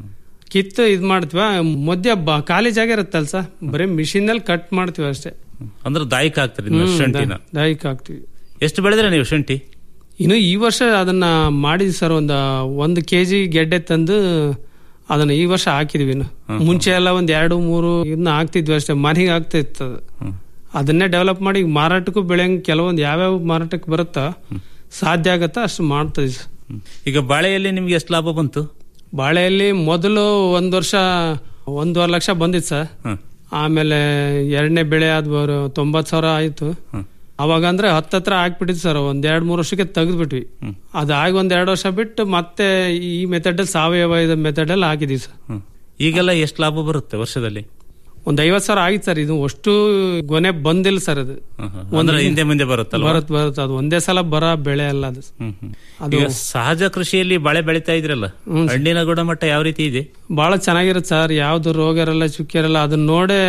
ಕಿತ್ತು ಇದ್ ಮಾಡ್ತೀವ ಮಧ್ಯ ಬ- ಖಾಲಿ ಜಾಗ ಇರುತ್ತಲ್ಲ ಸರ್ ಬರೀ ಮಿಷಿನ್ ನಲ್ಲಿ ಕಟ್ ಮಾಡ್ತೀವಿ ಅಷ್ಟೇ ಅಂದ್ರೆ ದಾಯಿಕ ಆಗ್ತದೆ ನೀವು ಹ್ಮ್, ಶುಂಠಿನ ದಾ- ದಾಯಿಕ ಹಾಕ್ತಿವಿ ಎಷ್ಟು ಬೆಳೆದ್ರೆ ನೀವು ಶುಂಠಿ ಇನ್ನು ಈ ವರ್ಷ ಅದನ್ನ ಮಾಡಿದ್ವಿ ಸರ್ ಒಂದು ಒಂದು ಕೆಜಿ ಗೆಡ್ಡೆ ತಂದು ಅದನ್ನ ಈ ವರ್ಷ ಹಾಕಿದ್ವಿ ಇನ್ನು ಮುಂಚೆ ಎಲ್ಲ ಒಂದ್ ಎರಡು ಮೂರು ಇದನ್ನ ಹಾಕ್ತಿದ್ವಿ ಅಷ್ಟೇ ಮನೆಗೆ ಆಗ್ತಾ ಇತ್ತು ಅದು. ಅದನ್ನೇ ಡೆವಲಪ್ ಮಾಡಿ ಈಗ ಮಾರಾಟಕ್ಕೂ ಬೆಳೆಯಂಗ್ ಕೆಲವೊಂದು ಯಾವ್ಯಾವ ಮಾರಾಟಕ್ಕೆ ಬರುತ್ತಾ ಸಾಧ್ಯ ಆಗತ್ತಾ ಅಷ್ಟು ಮಾಡ್ತೀವಿ ಸರ್. ಈಗ ಬಾಳೆಯಲ್ಲಿ ನಿಮ್ಗೆ ಎಷ್ಟು ಲಾಭ ಬಂತು ಬಾಳೆಯಲ್ಲಿ ಮೊದಲು ಒಂದ್ ವರ್ಷ ಒಂದೂವರೆ ಲಕ್ಷ ಬಂದಿತ್ತು ಸರ್ ಆಮೇಲೆ ಎರಡನೇ ಬೆಳೆ ಆದ ತೊಂಬತ್ ಸಾವಿರ ಆಯ್ತು ಅವಾಗ ಅಂದ್ರೆ ಹತ್ತತ್ರ ಹಾಕ್ಬಿಟ್ಟಿದ್ ಸರ್ ಒಂದ್ ಎರಡ್ ಮೂರು ವರ್ಷಕ್ಕೆ ತೆಗೆದ್ಬಿಟ್ವಿ ಅದಾಗಿ ಒಂದ್ ಎರಡು ವರ್ಷ ಬಿಟ್ಟು ಮತ್ತೆ ಈ ಮೆಥಡ್ ಸಾವಯವ ಇದು ಮೆಥಡ್ ಅಲ್ಲಿ ಹಾಕಿದೀವಿ ಸರ್ ಈಗೆಲ್ಲ ಎಷ್ಟು ಲಾಭ ಬರುತ್ತೆ ವರ್ಷದಲ್ಲಿ ಒಂದ್ ಐವತ್ ಸಾವಿರ ಆಗಿತ್ತು ಸರ್ ಇದು ಅಷ್ಟು ಗೊನೆ ಬಂದಿಲ್ಲ ಸರ್ ಅದು ಅಂದ್ರೆ ಹಿಂದೆ ಮುಂದೆ ಬರುತ್ತಲ್ಲ ಬರುತ್ ಬರುತ್ತ ಅದು ಒಂದೇ ಸಲ ಬರ ಬೆಳೆ ಅಲ್ಲ ಅದು ಅದು ಈಗ ಸಹಜ ಕೃಷಿಯಲ್ಲಿ ಬಾಳೆ ಬೆಳಿತಾ ಇದ್ರಲ್ಲ ಹಣ್ಣಿನ ಗುಣಮಟ್ಟ ಯಾವ ರೀತಿ ಇದೆ ಬಹಳ ಚೆನ್ನಾಗಿರುತ್ತೆ ಸರ್ ಯಾವ್ದು ರೋಗ ಇರಲ್ಲ ಚುಕ್ಕಿ ಇರಲ್ಲ ಅದನ್ನ ನೋಡೇ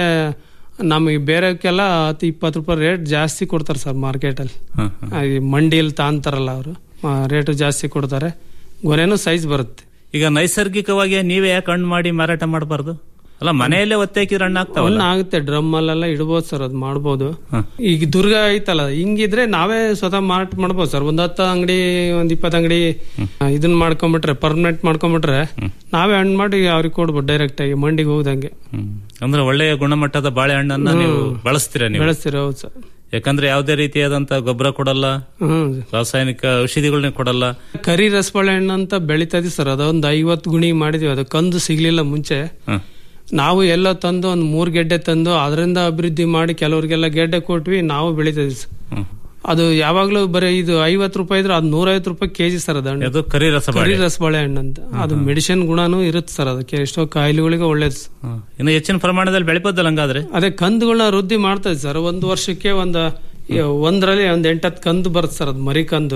ನಮಗೆ ಬೇರೆಕ್ಕೆಲ್ಲ ಹತ್ತು ಇಪ್ಪತ್ತು ರೂಪಾಯಿ ರೇಟ್ ಜಾಸ್ತಿ ಕೊಡ್ತಾರೆ ಸರ್ ಮಾರ್ಕೆಟಲ್ಲಿ ಈ ಮಂಡಿಯಲ್ಲಿ ತಾಂತಾರಲ್ಲ ಅವರು ರೇಟು ಜಾಸ್ತಿ ಕೊಡ್ತಾರೆ ಗೊನೆನೂ ಸೈಜ್ ಬರುತ್ತೆ ಈಗ ನೈಸರ್ಗಿಕವಾಗಿ ನೀವೇ ಯಾಕೆ ಹಣ್ಣು ಮಾಡಿ ಮಾರಾಟ ಮಾಡಬಾರ್ದು ಅಲ್ಲ ಮನೆಯಲ್ಲೇ ಒತ್ತೆ ಹಾಕಿದ್ರೆ ಹಣ್ಣು ಆಗ್ತಾವಲ್ಲ ಅವನ್ನ ಆಗುತ್ತೆ ಡ್ರಮ್ ಅಲ್ಲೆಲ್ಲ ಇಡ್ಬೋದು ಸರ್ ಅದು ಮಾಡ್ಬೋದು ಈಗ ದುರ್ಗ ಐತಲ್ಲ ಹಿಂಗಿದ್ರೆ ನಾವೇ ಸ್ವತಃ ಮಾರಾಟ ಮಾಡ್ಬೋದು ಸರ್ ಒಂದ್ ಹತ್ತು ಅಂಗಡಿ ಒಂದ್ ಇಪ್ಪತ್ತು ಅಂಗಡಿ ಇದನ್ನ ಮಾಡ್ಕೊಂಡ್ಬಿಟ್ರೆ ಪರ್ಮನೆಂಟ್ ಮಾಡ್ಕೊಂಡ್ಬಿಟ್ರೆ ನಾವೇ ಹಣ್ಣು ಮಾಡಿ ಅವ್ರಿಗೆ ಕೊಡ್ಬೋದು ಡೈರೆಕ್ಟ್ ಆಗಿ ಮಂಡಿಗೆ ಹೋದಂಗೆ ಅಂದ್ರೆ ಒಳ್ಳೆಯ ಗುಣಮಟ್ಟದ ಬಾಳೆಹಣ್ಣನ್ನ ನೀವು ಬಳಸ್ತೀರಾ ನೀವು ಬೆಳೆಸ್ತೀರ ಹೌದು ಸರ್ ಯಾಕಂದ್ರೆ ಯಾವುದೇ ರೀತಿಯಾದಂತ ಗೊಬ್ಬರ ಕೊಡಲ್ಲ ಹ್ಮ್ ರಾಸಾಯನಿಕ ಔಷಧಿಗಳನ್ನ ಕೊಡಲ್ಲ ಕರಿ ರಸಬಾಳೆ ಹಣ್ಣು ಅಂತ ಬೆಳಿತಾ ಇದೀವಿ ಸರ್ ಅದೊಂದು ಐವತ್ತು ಗುಣಿ ಮಾಡಿದ್ವಿ ಅದು ಕಂದು ಸಿಗ್ಲಿಲ್ಲ ಮುಂಚೆ ನಾವು ಎಲ್ಲ ತಂದು ಒಂದು ಮೂರು ಗೆಡ್ಡೆ ತಂದು ಅದರಿಂದ ಅಭಿವೃದ್ಧಿ ಮಾಡಿ ಕೆಲವರಿಗೆಲ್ಲ ಗೆಡ್ಡೆ ಕೊಟ್ವಿ ನಾವು ಬೆಳಿತೀವಿ ಸರ್ ಅದು ಯಾವಾಗ್ಲೂ ಬರೀ ಇದು ಐವತ್ತು ರೂಪಾಯಿ ಇದ್ರೆ ಅದು ನೂರೈವತ್ತು ರೂಪಾಯಿ ಕೆಜಿ ಸರ್ ಅದು ಹಣ್ಣು. ಅದು ಕರಿ ರಸಬಾಳೆ. ಕರಿ ರಸಬಾಳೆ ಹಣ್ಣು ಅಂತ ಅದು ಮೆಡಿಸಿನ್ ಗುಣನೂ ಇರುತ್ತೆ ಸರ್ ಅದಕ್ಕೆ ಎಷ್ಟೋ ಕಾಯಿಲೆಗಳಿಗೆ ಒಳ್ಳೇದು ಸರ್. ಹ್ಮ್. ಇನ್ನು ಹೆಚ್ಚಿನ ಪ್ರಮಾಣದಲ್ಲಿ ಬೆಳಿಬೋದಲ್ಲ ಹಂಗಾದ್ರೆ ಅದೇ ಕಂದುಗಳನ್ನ ವೃದ್ಧಿ ಮಾಡ್ತದೆ ಸರ್ ಒಂದು ವರ್ಷಕ್ಕೆ ಒಂದು ಒಂದರಲ್ಲಿ ಒಂದ್ ಎಂಟತ್ತು ಕಂದು ಬರುತ್ತೆ ಸರ್ ಅದು ಮರಿ ಕಂದು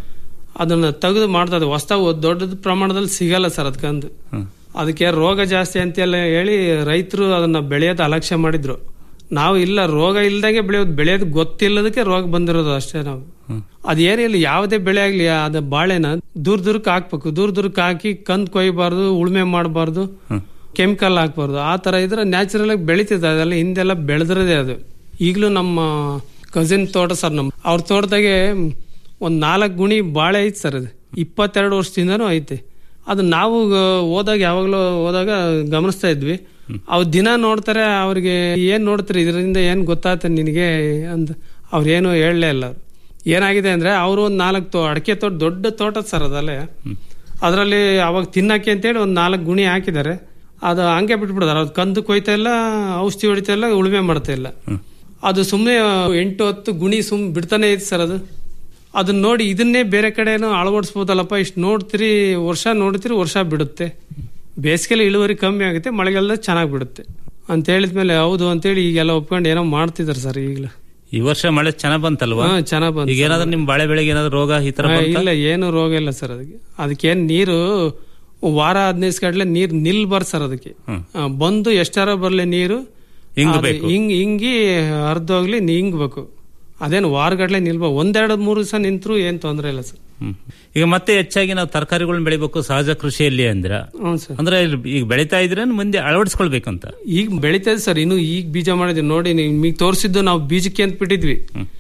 ಅದನ್ನ ತೆಗೆದು ಮಾಡ್ತದೆ ಹೊಸ್ತಾಗ ದೊಡ್ಡ ಪ್ರಮಾಣದಲ್ಲಿ ಸಿಗಲ್ಲ ಸರ್ ಅದ್ ಕಂದು ಅದಕ್ಕೆ ರೋಗ ಜಾಸ್ತಿ ಅಂತೆಲ್ಲ ಹೇಳಿ ರೈತರು ಅದನ್ನ ಬೆಳೆಯೋದು ಅಲಕ್ಷ್ಯ ಮಾಡಿದ್ರು ನಾವು ಇಲ್ಲ ರೋಗ ಇಲ್ದಂಗೆ ಬೆಳೆಯೋದು ಬೆಳೆಯೋದು ಗೊತ್ತಿಲ್ಲದಕ್ಕೆ ರೋಗ ಬಂದಿರೋದು ಅಷ್ಟೇ ನಾವು ಅದೇನಿಲ್ಲ ಯಾವುದೇ ಬೆಳೆ ಆಗ್ಲಿ ಅದ ಬಾಳೆನ ದೂರ ದೂರಕ್ಕೆ ಹಾಕ್ಬೇಕು ದೂರ ದೂರಕ್ಕೆ ಹಾಕಿ ಕಂದ್ ಕೊಯ್ಬಾರ್ದು ಉಳುಮೆ ಮಾಡಬಾರ್ದು ಕೆಮಿಕಲ್ ಹಾಕ್ಬಾರ್ದು ಆ ತರ ಇದ್ರೆ ನ್ಯಾಚುರಲ್ ಆಗಿ ಬೆಳಿತದೆ ಅದೆಲ್ಲ ಹಿಂದೆಲ್ಲ ಬೆಳೆದಿರೋದೇ ಅದು ಈಗಲೂ ನಮ್ಮ ಕಸಿನ್ ತೋಟ ಸರ್ ನಮ್ ಅವ್ರ ತೋಟದಾಗೆ ಒಂದ್ ನಾಲ್ಕು ಗುಣಿ ಬಾಳೆ ಐತೆ ಸರ್ ಅದು ಇಪ್ಪತ್ತೆರಡು ವರ್ಷದಿಂದನೂ ಐತೆ ಅದು ನಾವು ಹೋದಾಗ ಯಾವಾಗಲೂ ಹೋದಾಗ ಗಮನಿಸ್ತಾ ಇದ್ವಿ ಅವ್ ದಿನ ನೋಡ್ತಾರೆ ಅವ್ರಿಗೆ ಏನ್ ನೋಡ್ತಾರೆ ಇದರಿಂದ ಏನ್ ಗೊತ್ತಾಗ್ತದೆ ನಿನಗೆ ಅಂತ ಅವ್ರೇನು ಹೇಳಲೇ ಇಲ್ಲ ಅವ್ರು. ಏನಾಗಿದೆ ಅಂದ್ರೆ ಅವರು ಒಂದ್ ನಾಲ್ಕು ತೋ ಅಡಕೆ ತೋಟ ದೊಡ್ಡ ತೋಟ ಸರ್ ಅದಲ್ಲೇ ಅದರಲ್ಲಿ ಅವಾಗ ತಿನ್ನಕ್ಕೆ ಅಂತೇಳಿ ಒಂದ್ ನಾಲ್ಕು ಗುಣಿ ಹಾಕಿದ್ದಾರೆ ಅದು ಹಂಗೆ ಬಿಟ್ಬಿಡ್ತಾರೆ ಅದು ಕಂದು ಕೊಯ್ತಾ ಇಲ್ಲ ಔಷಧಿ ಹೊಡಿತಾ ಇಲ್ಲ ಉಳುಮೆ ಮಾಡ್ತಾ ಇಲ್ಲ ಅದು ಸುಮ್ಮನೆ ಎಂಟು ಹತ್ತು ಗುಣಿ ಸುಮ್ ಬಿಡ್ತಾನೆ ಐತೆ ಸರ್ ಅದು ಅದನ್ನ ನೋಡಿ ಇದನ್ನೇ ಬೇರೆ ಕಡೆನೂ ಅಳವಡಿಸ್ಬೋದಲ್ಲಪ್ಪ ಇಷ್ಟು ನೋಡ್ತೀರಿ ವರ್ಷ ನೋಡ್ತೀರಿ ವರ್ಷ ಬಿಡುತ್ತೆ ಬೇಸಿಗೆಲಿ ಇಳುವರಿ ಕಮ್ಮಿ ಆಗುತ್ತೆ ಮಳೆಗಾಲದಲ್ಲಿ ಚೆನ್ನಾಗಿ ಬಿಡುತ್ತೆ ಅಂತ ಹೇಳಿದ್ಮೇಲೆ ಹೌದು ಅಂತೇಳಿ ಈಗೆಲ್ಲ ಒಪ್ಕೊಂಡು ಏನೋ ಮಾಡ್ತಿದ್ದಾರೆ ಸರ್ ಈಗಲೂ ಈ ವರ್ಷ ಮಳೆ ಚೆನ್ನಾಗ್ ಬಂತಲ್ವಾ ಹಾ ಚೆನ್ನಾಗ್ ಬಂತು ಈಗ ಏನಾದ್ರು ನಿಮ್ ಬಾಳೆ ಬೆಳೆಗೆ ಏನಾದ್ರು ರೋಗ ಈ ತರ ಹಾ, ಬಂತಾ? ಇಲ್ಲ ಏನು ರೋಗ ಇಲ್ಲ ಸರ್ ಅದಕ್ಕೆ ಅದಕ್ಕೇನ್ ನೀರು ವಾರ ಹದಿನೈದು ಗಂಟ್ಲೆ ನೀರ್ ನಿಲ್ಬಾರ್ದು ಸರ್ ಅದಕ್ಕೆ ಆ, ಬಂದು ಎಷ್ಟಾರ ಬರ್ಲಿ ನೀರು ಹಿಂಗ್ಬೇಕು. ಅದು ಹಿಂಗ್ ಹಿಂಗಿ ಹರಿದೋಗ್ಲಿ ಹಿಂಗ್ಬೇಕು ಅದೇನು ವಾರಗಟ್ಲೆ ನಿಲ್ಬ ಒಂದೆರಡು ಮೂರು ದಿವಸ ನಿಂತ್ರು ಏನ್ ತೊಂದ್ರೆ ಇಲ್ಲ ಸರ್ ಹ್ಮ್. ಈಗ ಮತ್ತೆ ಹೆಚ್ಚಾಗಿ ನಾವು ತರಕಾರಿಗಳನ್ನ ಬೆಳಿಬೇಕು ಸಹಜ ಕೃಷಿಯಲ್ಲಿ ಅಂದ್ರ ಹ್ಞೂ ಸರ್ ಅಂದ್ರೆ ಇಲ್ಲಿ ಈಗ ಬೆಳಿತಾ ಇದ್ರೆ ಮುಂದೆ ಅಳವಡಿಸ್ಕೊಳ್ಬೇಕಂತ ಈಗ ಬೆಳಿತದೆ ಸರ್ ಇನ್ನು ಈಗ ಬೀಜ ಮಾಡಿದ್ವಿ ನೋಡಿ ನಿಮಗೆ ತೋರಿಸಿದ್ದು ನಾವು ಬೀಜಕ್ಕೆ ಅಂತ ಬಿಟ್ಟಿದ್ವಿ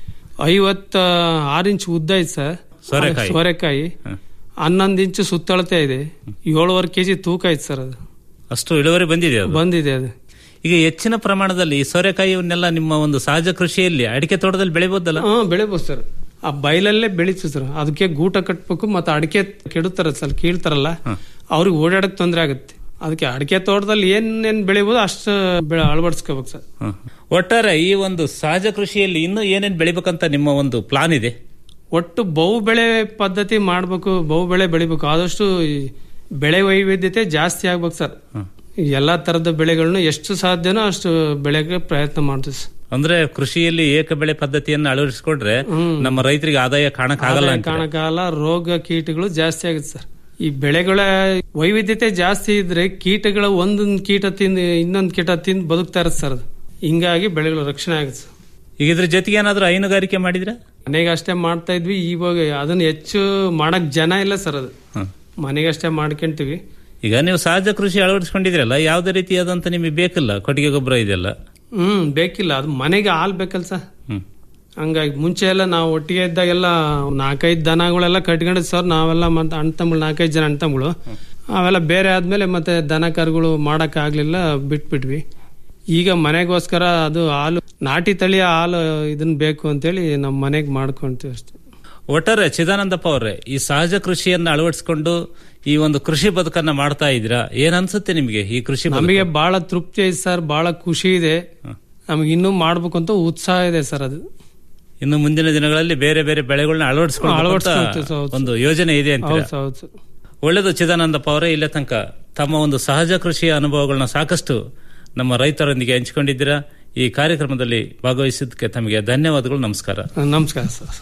ಐವತ್ತ ಆರು ಇಂಚ್ ಉದ್ದ ಐತೆ ಸರ್ ಸೋರೆಕಾಯಿ. ಸೋರೆಕಾಯಿ ಹನ್ನೊಂದು ಇಂಚು ಸುತ್ತಳತೆ ಇದೆ ಏಳುವರೆ ಕೆಜಿ ತೂಕ ಐತೆ ಸರ್ ಅದು ಅಷ್ಟು ಇಳುವರಿ ಬಂದಿದೆ ಅದು ಬಂದಿದೆ ಅದು ಈಗ ಹೆಚ್ಚಿನ ಪ್ರಮಾಣದಲ್ಲಿ ಈ ಸೋರೆಕಾಯಿಯನ್ನೆಲ್ಲ ನಿಮ್ಮ ಒಂದು ಸಹಜ ಕೃಷಿಯಲ್ಲಿ ಅಡಿಕೆ ತೋಟದಲ್ಲಿ ಬೆಳಿಬೋದಲ್ಲ ಹಾ ಬೆಳಿಬೋದು ಸರ್ ಆ ಬೈಲಲ್ಲೇ ಬೆಳೀತು ಸರ್ ಅದಕ್ಕೆ ಗೂಟ ಕಟ್ಬೇಕು ಮತ್ತೆ ಅಡಿಕೆ ಕೆಡುತ್ತಾರೆ ಸರ್ ಕೀಳ್ತಾರಲ್ಲ ಅವ್ರಿಗೆ ಓಡಾಡಕ್ ತೊಂದರೆ ಆಗುತ್ತೆ ಅದಕ್ಕೆ ಅಡಿಕೆ ತೋಟದಲ್ಲಿ ಏನೇನ್ ಬೆಳಿಬೋದು ಅಷ್ಟು ಬೆಳೆ ಅಳವಡಿಸ್ಕೋಬೇಕು ಸರ್ ಹ್ಮ್. ಒಟ್ಟಾರೆ ಈ ಒಂದು ಸಹಜ ಕೃಷಿಯಲ್ಲಿ ಇನ್ನೂ ಏನೇನ್ ಬೆಳಿಬೇಕಂತ ನಿಮ್ಮ ಒಂದು ಪ್ಲಾನ್ ಇದೆ ಒಟ್ಟು ಬಹು ಬೆಳೆ ಪದ್ಧತಿ ಮಾಡ್ಬೇಕು ಬಹು ಬೆಳೆ ಬೆಳಿಬೇಕು ಆದಷ್ಟು ಈ ಬೆಳೆ ವೈವಿಧ್ಯತೆ ಜಾಸ್ತಿ ಆಗ್ಬೇಕು ಸರ್ ಈ ಎಲ್ಲಾ ತರದ ಬೆಳೆಗಳನ್ನ ಎಷ್ಟು ಸಾಧ್ಯನೋ ಅಷ್ಟು ಬೆಳೆಗೆ ಪ್ರಯತ್ನ ಮಾಡ್ತೀವಿ ಸರ್ ಅಂದ್ರೆ ಕೃಷಿಯಲ್ಲಿ ಏಕ ಬೆಳೆ ಪದ್ಧತಿಯನ್ನು ಅಳವಡಿಸಿಕೊಂಡ್ರೆ ನಮ್ಮ ರೈತರಿಗೆ ಆದಾಯ ಕಾಣಕ್ಕಾಗಲ್ಲ ಆದಾಯ ಅಂತ ಕಾಣಕಾಲ ರೋಗ ಕೀಟಗಳು ಜಾಸ್ತಿ ಆಗುತ್ತೆ ಸರ್ ಈ ಬೆಳೆಗಳ ವೈವಿಧ್ಯತೆ ಜಾಸ್ತಿ ಇದ್ರೆ ಕೀಟಗಳ ಒಂದೊಂದು ಕೀಟ ತಿಂದು ಇನ್ನೊಂದು ಕೀಟ ತಿಂದು ಬದುಕ್ತಾ ಇರುತ್ತೆ ಸರ್ ಅದು ಹಿಂಗಾಗಿ ಬೆಳೆಗಳ ರಕ್ಷಣೆ ಆಗುತ್ತೆ ಸರ್ ಈಗ ಇದ್ರ ಜೊತೆಗೆ ಏನಾದ್ರು ಹೈನುಗಾರಿಕೆ ಮಾಡಿದ್ರೆ ಮನೆಗೆ ಅಷ್ಟೇ ಮಾಡ್ತಾ ಇದ್ವಿ ಇವಾಗ ಅದನ್ನ ಹೆಚ್ಚು ಮಾಡಕ್ ಜನ ಇಲ್ಲ ಸರ್ ಅದು ಮನೆಗಷ್ಟೇ ಮಾಡ್ಕೊಂತೀವಿ ಈಗ ನೀವು ಸಹಜ ಕೃಷಿ ಅಳವಡಿಸ್ಕೊಂಡಿದ್ರಲ್ಲ ಯಾವುದೇ ರೀತಿಯಾದಂತ ನಿಮಗೆ ಬೇಕಿಲ್ಲ ಕೊಟ್ಟಿಗೆ ಗೊಬ್ಬರ ಇದೆಲ್ಲ ಹ್ಮ್ ಬೇಕಿಲ್ಲ ಅದು ಮನೆಗೆ ಹಾಲ್ ಬೇಕಲ್ಲ ಸರ್ ಹ್ಮ್. ಹಂಗಾಗಿ ಮುಂಚೆ ಎಲ್ಲ ನಾವು ಒಟ್ಟಿಗೆ ಇದ್ದಾಗೆಲ್ಲ ನಾಲ್ಕೈದು ದನಗಳೆಲ್ಲ ಕಟ್ಕೊಂಡಿದ್ ಸರ್ ನಾವೆಲ್ಲ ಮತ್ತೆ ಅಣ್ಣ ತಮ್ಮಗಳು ನಾಲ್ಕೈದು ಜನ ಅಣ್ಣ ತಮ್ಮಗಳು ಅವೆಲ್ಲ ಬೇರೆ ಆದ್ಮೇಲೆ ಮತ್ತೆ ದನ ಕರುಗಳು ಮಾಡಕ್ ಆಗ್ಲಿಲ್ಲ ಬಿಟ್ಬಿಟ್ವಿ ಈಗ ಮನೆಗೋಸ್ಕರ ಅದು ಹಾಲು ನಾಟಿ ತಳಿಯ ಹಾಲು ಇದನ್ನ ಬೇಕು ಅಂತೇಳಿ ನಮ್ಮ ಮನೆಗೆ ಮಾಡ್ಕೊಂತೀವಿ ಅಷ್ಟೇ ಒಟ್ಟಾರೆ ಚಿದಾನಂದಪ್ಪ ಅವರೇ ಈ ಸಹಜ ಕೃಷಿಯನ್ನ ಅಳವಡಿಸಿಕೊಂಡು ಈ ಒಂದು ಕೃಷಿ ಬದುಕನ್ನ ಮಾಡ್ತಾ ಇದ್ದೀರಾ ಏನ್ ಅನ್ಸುತ್ತೆ ನಿಮಗೆ ಈ ಕೃಷಿ ಬದುಕು? ನಮಗೆ ಬಹಳ ತೃಪ್ತಿ ಐತೆ ಸರ್ ಬಹಳ ಖುಷಿ ಇದೆ ನಮ್ಗೆ ಇನ್ನೂ ಮಾಡ್ಬೇಕು ಅಂತ ಉತ್ಸಾಹ ಇದೆ ಸರ್ ಅದು ಇನ್ನು ಮುಂದಿನ ದಿನಗಳಲ್ಲಿ ಬೇರೆ ಬೇರೆ ಬೆಳೆಗಳನ್ನ ಅಳವಡಿಸ್ಕೊಂಡು ಅಳವಡಿಸ್ಕೊಳ್ತೀವಿ ಸರ್, ಹೌದು ಒಂದು ಯೋಜನೆ ಇದೆ ಅಂತ ಹೌದು ಸರ್, ಹೌದು ಸರ್. ಒಳ್ಳೆಯದು ಚಿದಾನಂದಪ್ಪ ಅವರೇ ಇಲ್ಲೇ ತನಕ ತಮ್ಮ ಒಂದು ಸಹಜ ಕೃಷಿಯ ಅನುಭವಗಳನ್ನ ಸಾಕಷ್ಟು ನಮ್ಮ ರೈತರೊಂದಿಗೆ ಹಂಚಿಕೊಂಡಿದ್ದೀರಾ ಈ ಕಾರ್ಯಕ್ರಮದಲ್ಲಿ ಭಾಗವಹಿಸಿದ್ದಕ್ಕೆ ತಮಗೆ ಧನ್ಯವಾದಗಳು ನಮಸ್ಕಾರ ನಮಸ್ಕಾರ ಸರ್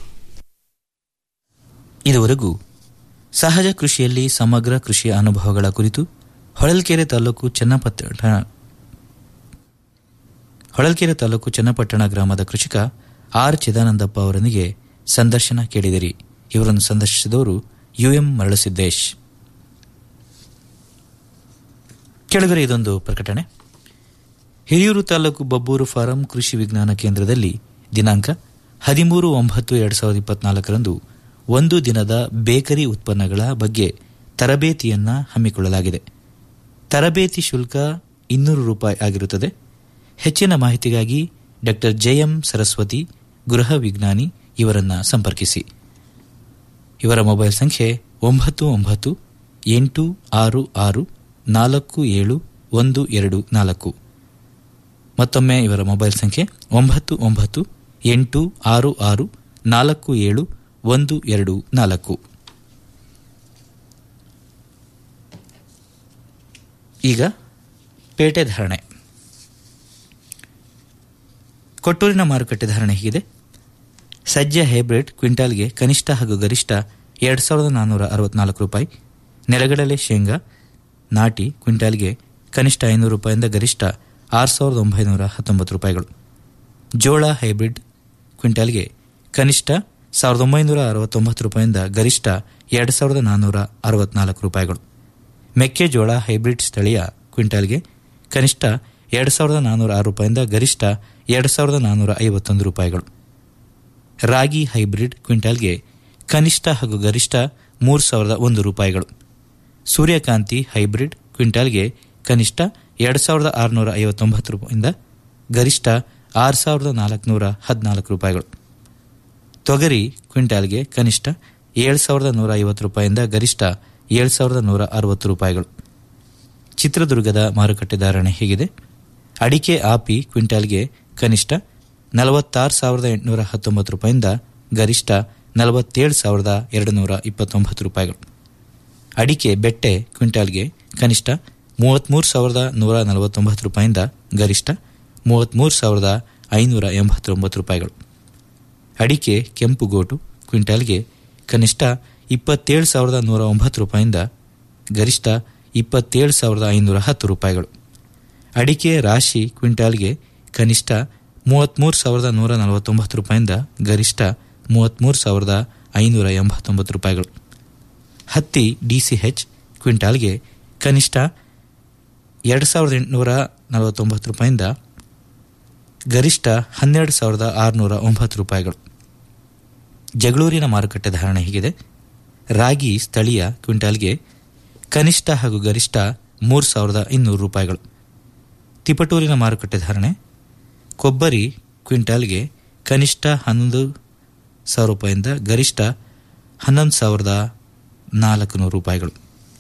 ಇದುವರೆಗೂ ಸಹಜ ಕೃಷಿಯಲ್ಲಿ ಸಮಗ್ರ ಕೃಷಿಯ ಅನುಭವಗಳ ಕುರಿತು ಹೊಳಲ್ಕೆರೆ ತಾಲೂಕು ಚನ್ನಪಟ್ಟಣ ಹೊಳಲ್ಕೆರೆ ತಾಲೂಕು ಚನ್ನಪಟ್ಟಣ ಗ್ರಾಮದ ಕೃಷಿಕ ಆರ್ ಚಿದಾನಂದಪ್ಪ ಅವರೊಂದಿಗೆ ಸಂದರ್ಶನ ಕೇಳಿದಿರಿ ಇವರನ್ನು ಸಂದರ್ಶಿಸಿದವರು ಯುಎಂ ಮರಳಸಿದ್ದೇಶ್ ಕೆಳಗರೆ ಇದೊಂದು ಪ್ರಕಟಣೆ ಹಿರಿಯೂರು ತಾಲೂಕು ಬಬ್ಬೂರು ಫಾರಂ ಕೃಷಿ ವಿಜ್ಞಾನ ಕೇಂದ್ರದಲ್ಲಿ ದಿನಾಂಕ ಹದಿಮೂರು ಒಂಬತ್ತು ಎರಡು ಸಾವಿರದ ಇಪ್ಪತ್ನಾಲ್ಕರಂದು ಒಂದು ದಿನದ ಬೇಕರಿ ಉತ್ಪನ್ನಗಳ ಬಗ್ಗೆ ತರಬೇತಿಯನ್ನ ಹಮ್ಮಿಕೊಳ್ಳಲಾಗಿದೆ ತರಬೇತಿ ಶುಲ್ಕ ಇನ್ನೂರು ರೂಪಾಯಿ ಆಗಿರುತ್ತದೆ ಹೆಚ್ಚಿನ ಮಾಹಿತಿಗಾಗಿ ಡಾಕ್ಟರ್ ಜೆಎಂ ಸರಸ್ವತಿ ಗೃಹ ವಿಜ್ಞಾನಿ ಇವರನ್ನ ಸಂಪರ್ಕಿಸಿ ಇವರ ಮೊಬೈಲ್ ಸಂಖ್ಯೆ ಒಂಬತ್ತು ಒಂಬತ್ತು ಎಂಟು ಆರು ಆರು ನಾಲ್ಕು ಏಳು ಒಂದು ಎರಡು ನಾಲ್ಕು ಮತ್ತೊಮ್ಮೆ ಇವರ ಮೊಬೈಲ್ ಸಂಖ್ಯೆ ಒಂಬತ್ತು ಒಂಬತ್ತು ಎಂಟು ಆರು ಆರು ನಾಲ್ಕು ಏಳು ಒಂದು ಎರಡು ನಾಲ್ಕು ಈಗ ಪೇಟೆ ಧಾರಣೆ ಕೊಟ್ಟೂರಿನ ಮಾರುಕಟ್ಟೆ ಧಾರಣೆ ಹೀಗಿದೆ ಸಜ್ಜೆ ಹೈಬ್ರಿಡ್ ಕ್ವಿಂಟಾಲ್ಗೆ ಕನಿಷ್ಠ ಹಾಗೂ ಗರಿಷ್ಠ ಎರಡು ಸಾವಿರದ ನಾನ್ನೂರ ಅರವತ್ನಾಲ್ಕು ರೂಪಾಯಿ ನೆಲಗಡಲೆ ಶೇಂಗಾ ನಾಟಿ ಕ್ವಿಂಟಾಲ್ಗೆ ಕನಿಷ್ಠ ಐನೂರು ರೂಪಾಯಿಂದ ಗರಿಷ್ಠ ಆರು ಸಾವಿರದ ಒಂಬೈನೂರ ಹತ್ತೊಂಬತ್ತು ರೂಪಾಯಿಗಳು ಜೋಳ ಹೈಬ್ರಿಡ್ ಕ್ವಿಂಟಾಲ್ಗೆ ಕನಿಷ್ಠ ಸಾವಿರದ ಒಂಬೈನೂರ ಅರವತ್ತೊಂಬತ್ತು ರೂಪಾಯಿಂದ ಗರಿಷ್ಠ ಎರಡು ಸಾವಿರದ ನಾನ್ನೂರ ಅರವತ್ನಾಲ್ಕು ರೂಪಾಯಿಗಳು ಮೆಕ್ಕೆಜೋಳ ಹೈಬ್ರಿಡ್ ಸ್ಥಳೀಯ ಕ್ವಿಂಟಾಲ್ಗೆ ಕನಿಷ್ಠ ಎರಡು ಸಾವಿರದ ನಾನ್ನೂರ ಆರು ರೂಪಾಯಿಂದ ಗರಿಷ್ಠ ಎರಡು ಸಾವಿರದ ನಾನ್ನೂರ ಐವತ್ತೊಂದು ರೂಪಾಯಿಗಳು ರಾಗಿ ಹೈಬ್ರಿಡ್ ಕ್ವಿಂಟಾಲ್ಗೆ ಕನಿಷ್ಠ ಹಾಗೂ ಗರಿಷ್ಠ ಮೂರು ಸಾವಿರದ ಒಂದು ರೂಪಾಯಿಗಳು ಸೂರ್ಯಕಾಂತಿ ಹೈಬ್ರಿಡ್ ಕ್ವಿಂಟಾಲ್ಗೆ ಕನಿಷ್ಠ ಎರಡು ಸಾವಿರದ ಆರುನೂರ ಐವತ್ತೊಂಬತ್ತು ರೂಪಾಯಿಂದ ಗರಿಷ್ಠ ಆರು ಸಾವಿರದ ನಾಲ್ಕುನೂರ ಹದಿನಾಲ್ಕು ರೂಪಾಯಿಗಳು ತೊಗರಿ ಕ್ವಿಂಟಾಲ್ಗೆ ಕನಿಷ್ಠ ಏಳು ಸಾವಿರದ ನೂರ ಐವತ್ತು ರೂಪಾಯಿಂದ ಗರಿಷ್ಠ ಏಳು ಸಾವಿರದ ನೂರ ಅರವತ್ತು ರೂಪಾಯಿಗಳು ಚಿತ್ರದುರ್ಗದ ಮಾರುಕಟ್ಟೆ ಧಾರಣೆ ಹೀಗಿದೆ ಅಡಿಕೆ ಆಪಿ ಕ್ವಿಂಟಾಲ್ಗೆ ಕನಿಷ್ಠ ನಲವತ್ತಾರು ಸಾವಿರದ ಎಂಟುನೂರ ಹತ್ತೊಂಬತ್ತು ರೂಪಾಯಿಂದ ಗರಿಷ್ಠ ನಲವತ್ತೇಳು ಸಾವಿರದ ಎರಡು ನೂರ ಇಪ್ಪತ್ತೊಂಬತ್ತು ರೂಪಾಯಿಗಳು ಅಡಿಕೆ ಬೆಟ್ಟೆ ಕ್ವಿಂಟಾಲ್ಗೆ ಕನಿಷ್ಠ ಮೂವತ್ತ್ಮೂರು ಸಾವಿರದ ನೂರ ನಲವತ್ತೊಂಬತ್ತು ರೂಪಾಯಿಂದ ಗರಿಷ್ಠ ಮೂವತ್ತ್ಮೂರು ಸಾವಿರದ ಐನೂರ ಎಂಬತ್ತೊಂಬತ್ತು ರೂಪಾಯಿಗಳು ಅಡಿಕೆ ಕೆಂಪುಗೋಟು ಕ್ವಿಂಟಾಲ್ಗೆ ಕನಿಷ್ಠ ಇಪ್ಪತ್ತೇಳು ಸಾವಿರದ ನೂರ ಒಂಬತ್ತು ರೂಪಾಯಿಂದ ಗರಿಷ್ಠ ಇಪ್ಪತ್ತೇಳು ಸಾವಿರದ ಐನೂರ ಹತ್ತು ರೂಪಾಯಿಗಳು ಅಡಿಕೆ ರಾಶಿ ಕ್ವಿಂಟಾಲ್ಗೆ ಕನಿಷ್ಠ ಮೂವತ್ತ್ಮೂರು ಸಾವಿರದ ನೂರ ನಲವತ್ತೊಂಬತ್ತು ರೂಪಾಯಿಂದ ಗರಿಷ್ಠ ಮೂವತ್ತ್ಮೂರು ಸಾವಿರದ ಐನೂರ ಎಂಬತ್ತೊಂಬತ್ತು ರೂಪಾಯಿಗಳು ಹತ್ತಿ ಡಿಸಿಎಚ್ ಕ್ವಿಂಟಾಲ್ಗೆ ಕನಿಷ್ಠ ಎರಡು ಸಾವಿರದ ಎಂಟುನೂರ ನಲವತ್ತೊಂಬತ್ತು ರೂಪಾಯಿಂದ ಗರಿಷ್ಠ ಹನ್ನೆರಡು ಸಾವಿರದ ಆರುನೂರ ಒಂಬತ್ತು ರೂಪಾಯಿಗಳು ಜಗಳೂರಿನ ಮಾರುಕಟ್ಟೆ ಧಾರಣೆ ಹೀಗಿದೆ ರಾಗಿ ಸ್ಥಳೀಯ ಕ್ವಿಂಟಾಲ್ಗೆ ಕನಿಷ್ಠ ಹಾಗೂ ಗರಿಷ್ಠ ಮೂರು ಸಾವಿರದ ಇನ್ನೂರು ರೂಪಾಯಿಗಳು ತಿಪಟೂರಿನ ಮಾರುಕಟ್ಟೆ ಧಾರಣೆ ಕೊಬ್ಬರಿ ಕ್ವಿಂಟಾಲ್ಗೆ ಕನಿಷ್ಠ ಹನ್ನೊಂದು ಸಾವಿರ ರೂಪಾಯಿಂದ ಗರಿಷ್ಠ ಹನ್ನೊಂದು ಸಾವಿರದ ನಾಲ್ಕು ನೂರು ರೂಪಾಯಿಗಳು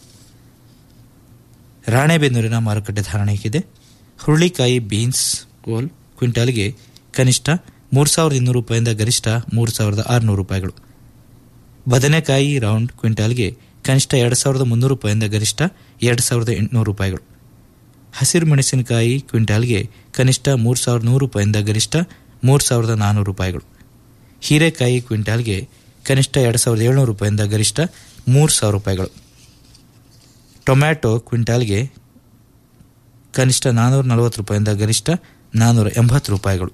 ರಾಣೆಬೆನ್ನೂರಿನ ಮಾರುಕಟ್ಟೆ ಧಾರಣೆ ಹೀಗಿದೆ ಹುರುಳಿಕಾಯಿ ಬೀನ್ಸ್ ಕೋಲ್ ಕ್ವಿಂಟಾಲ್ಗೆ ಕನಿಷ್ಠ ಮೂರು ಸಾವಿರದ ಇನ್ನೂರು ರೂಪಾಯಿಂದ ಗರಿಷ್ಠ ಮೂರು ಸಾವಿರದ ಆರುನೂರು ರೂಪಾಯಿಗಳು ಬದನೆಕಾಯಿ ರೌಂಡ್ ಕ್ವಿಂಟಾಲ್ಗೆ ಕನಿಷ್ಠ ಎರಡು ಸಾವಿರದ ಮುನ್ನೂರು ರೂಪಾಯಿಂದ ಗರಿಷ್ಠ ಎರಡು ಸಾವಿರದ ಎಂಟುನೂರು ರೂಪಾಯಿಗಳು ಹಸಿರು ಮೆಣಸಿನಕಾಯಿ ಕ್ವಿಂಟಾಲ್ಗೆ ಕನಿಷ್ಠ ಮೂರು ಸಾವಿರದ ನೂರು ರೂಪಾಯಿಂದ ಗರಿಷ್ಠ ಮೂರು ಸಾವಿರದ ನಾನ್ನೂರು ರೂಪಾಯಿಗಳು ಹೀರೆಕಾಯಿ ಕ್ವಿಂಟಾಲ್ಗೆ ಕನಿಷ್ಠ ಎರಡು ಸಾವಿರದ ಏಳ್ನೂರು ರೂಪಾಯಿಂದ ಗರಿಷ್ಠ ಮೂರು ಸಾವಿರ ರೂಪಾಯಿಗಳು ಟೊಮ್ಯಾಟೊ ಕ್ವಿಂಟಾಲ್ಗೆ ಕನಿಷ್ಠ ನಾನ್ನೂರ ನಲವತ್ತು ರೂಪಾಯಿಂದ ಗರಿಷ್ಠ ನಾನ್ನೂರ ಎಂಬತ್ತು ರೂಪಾಯಿಗಳು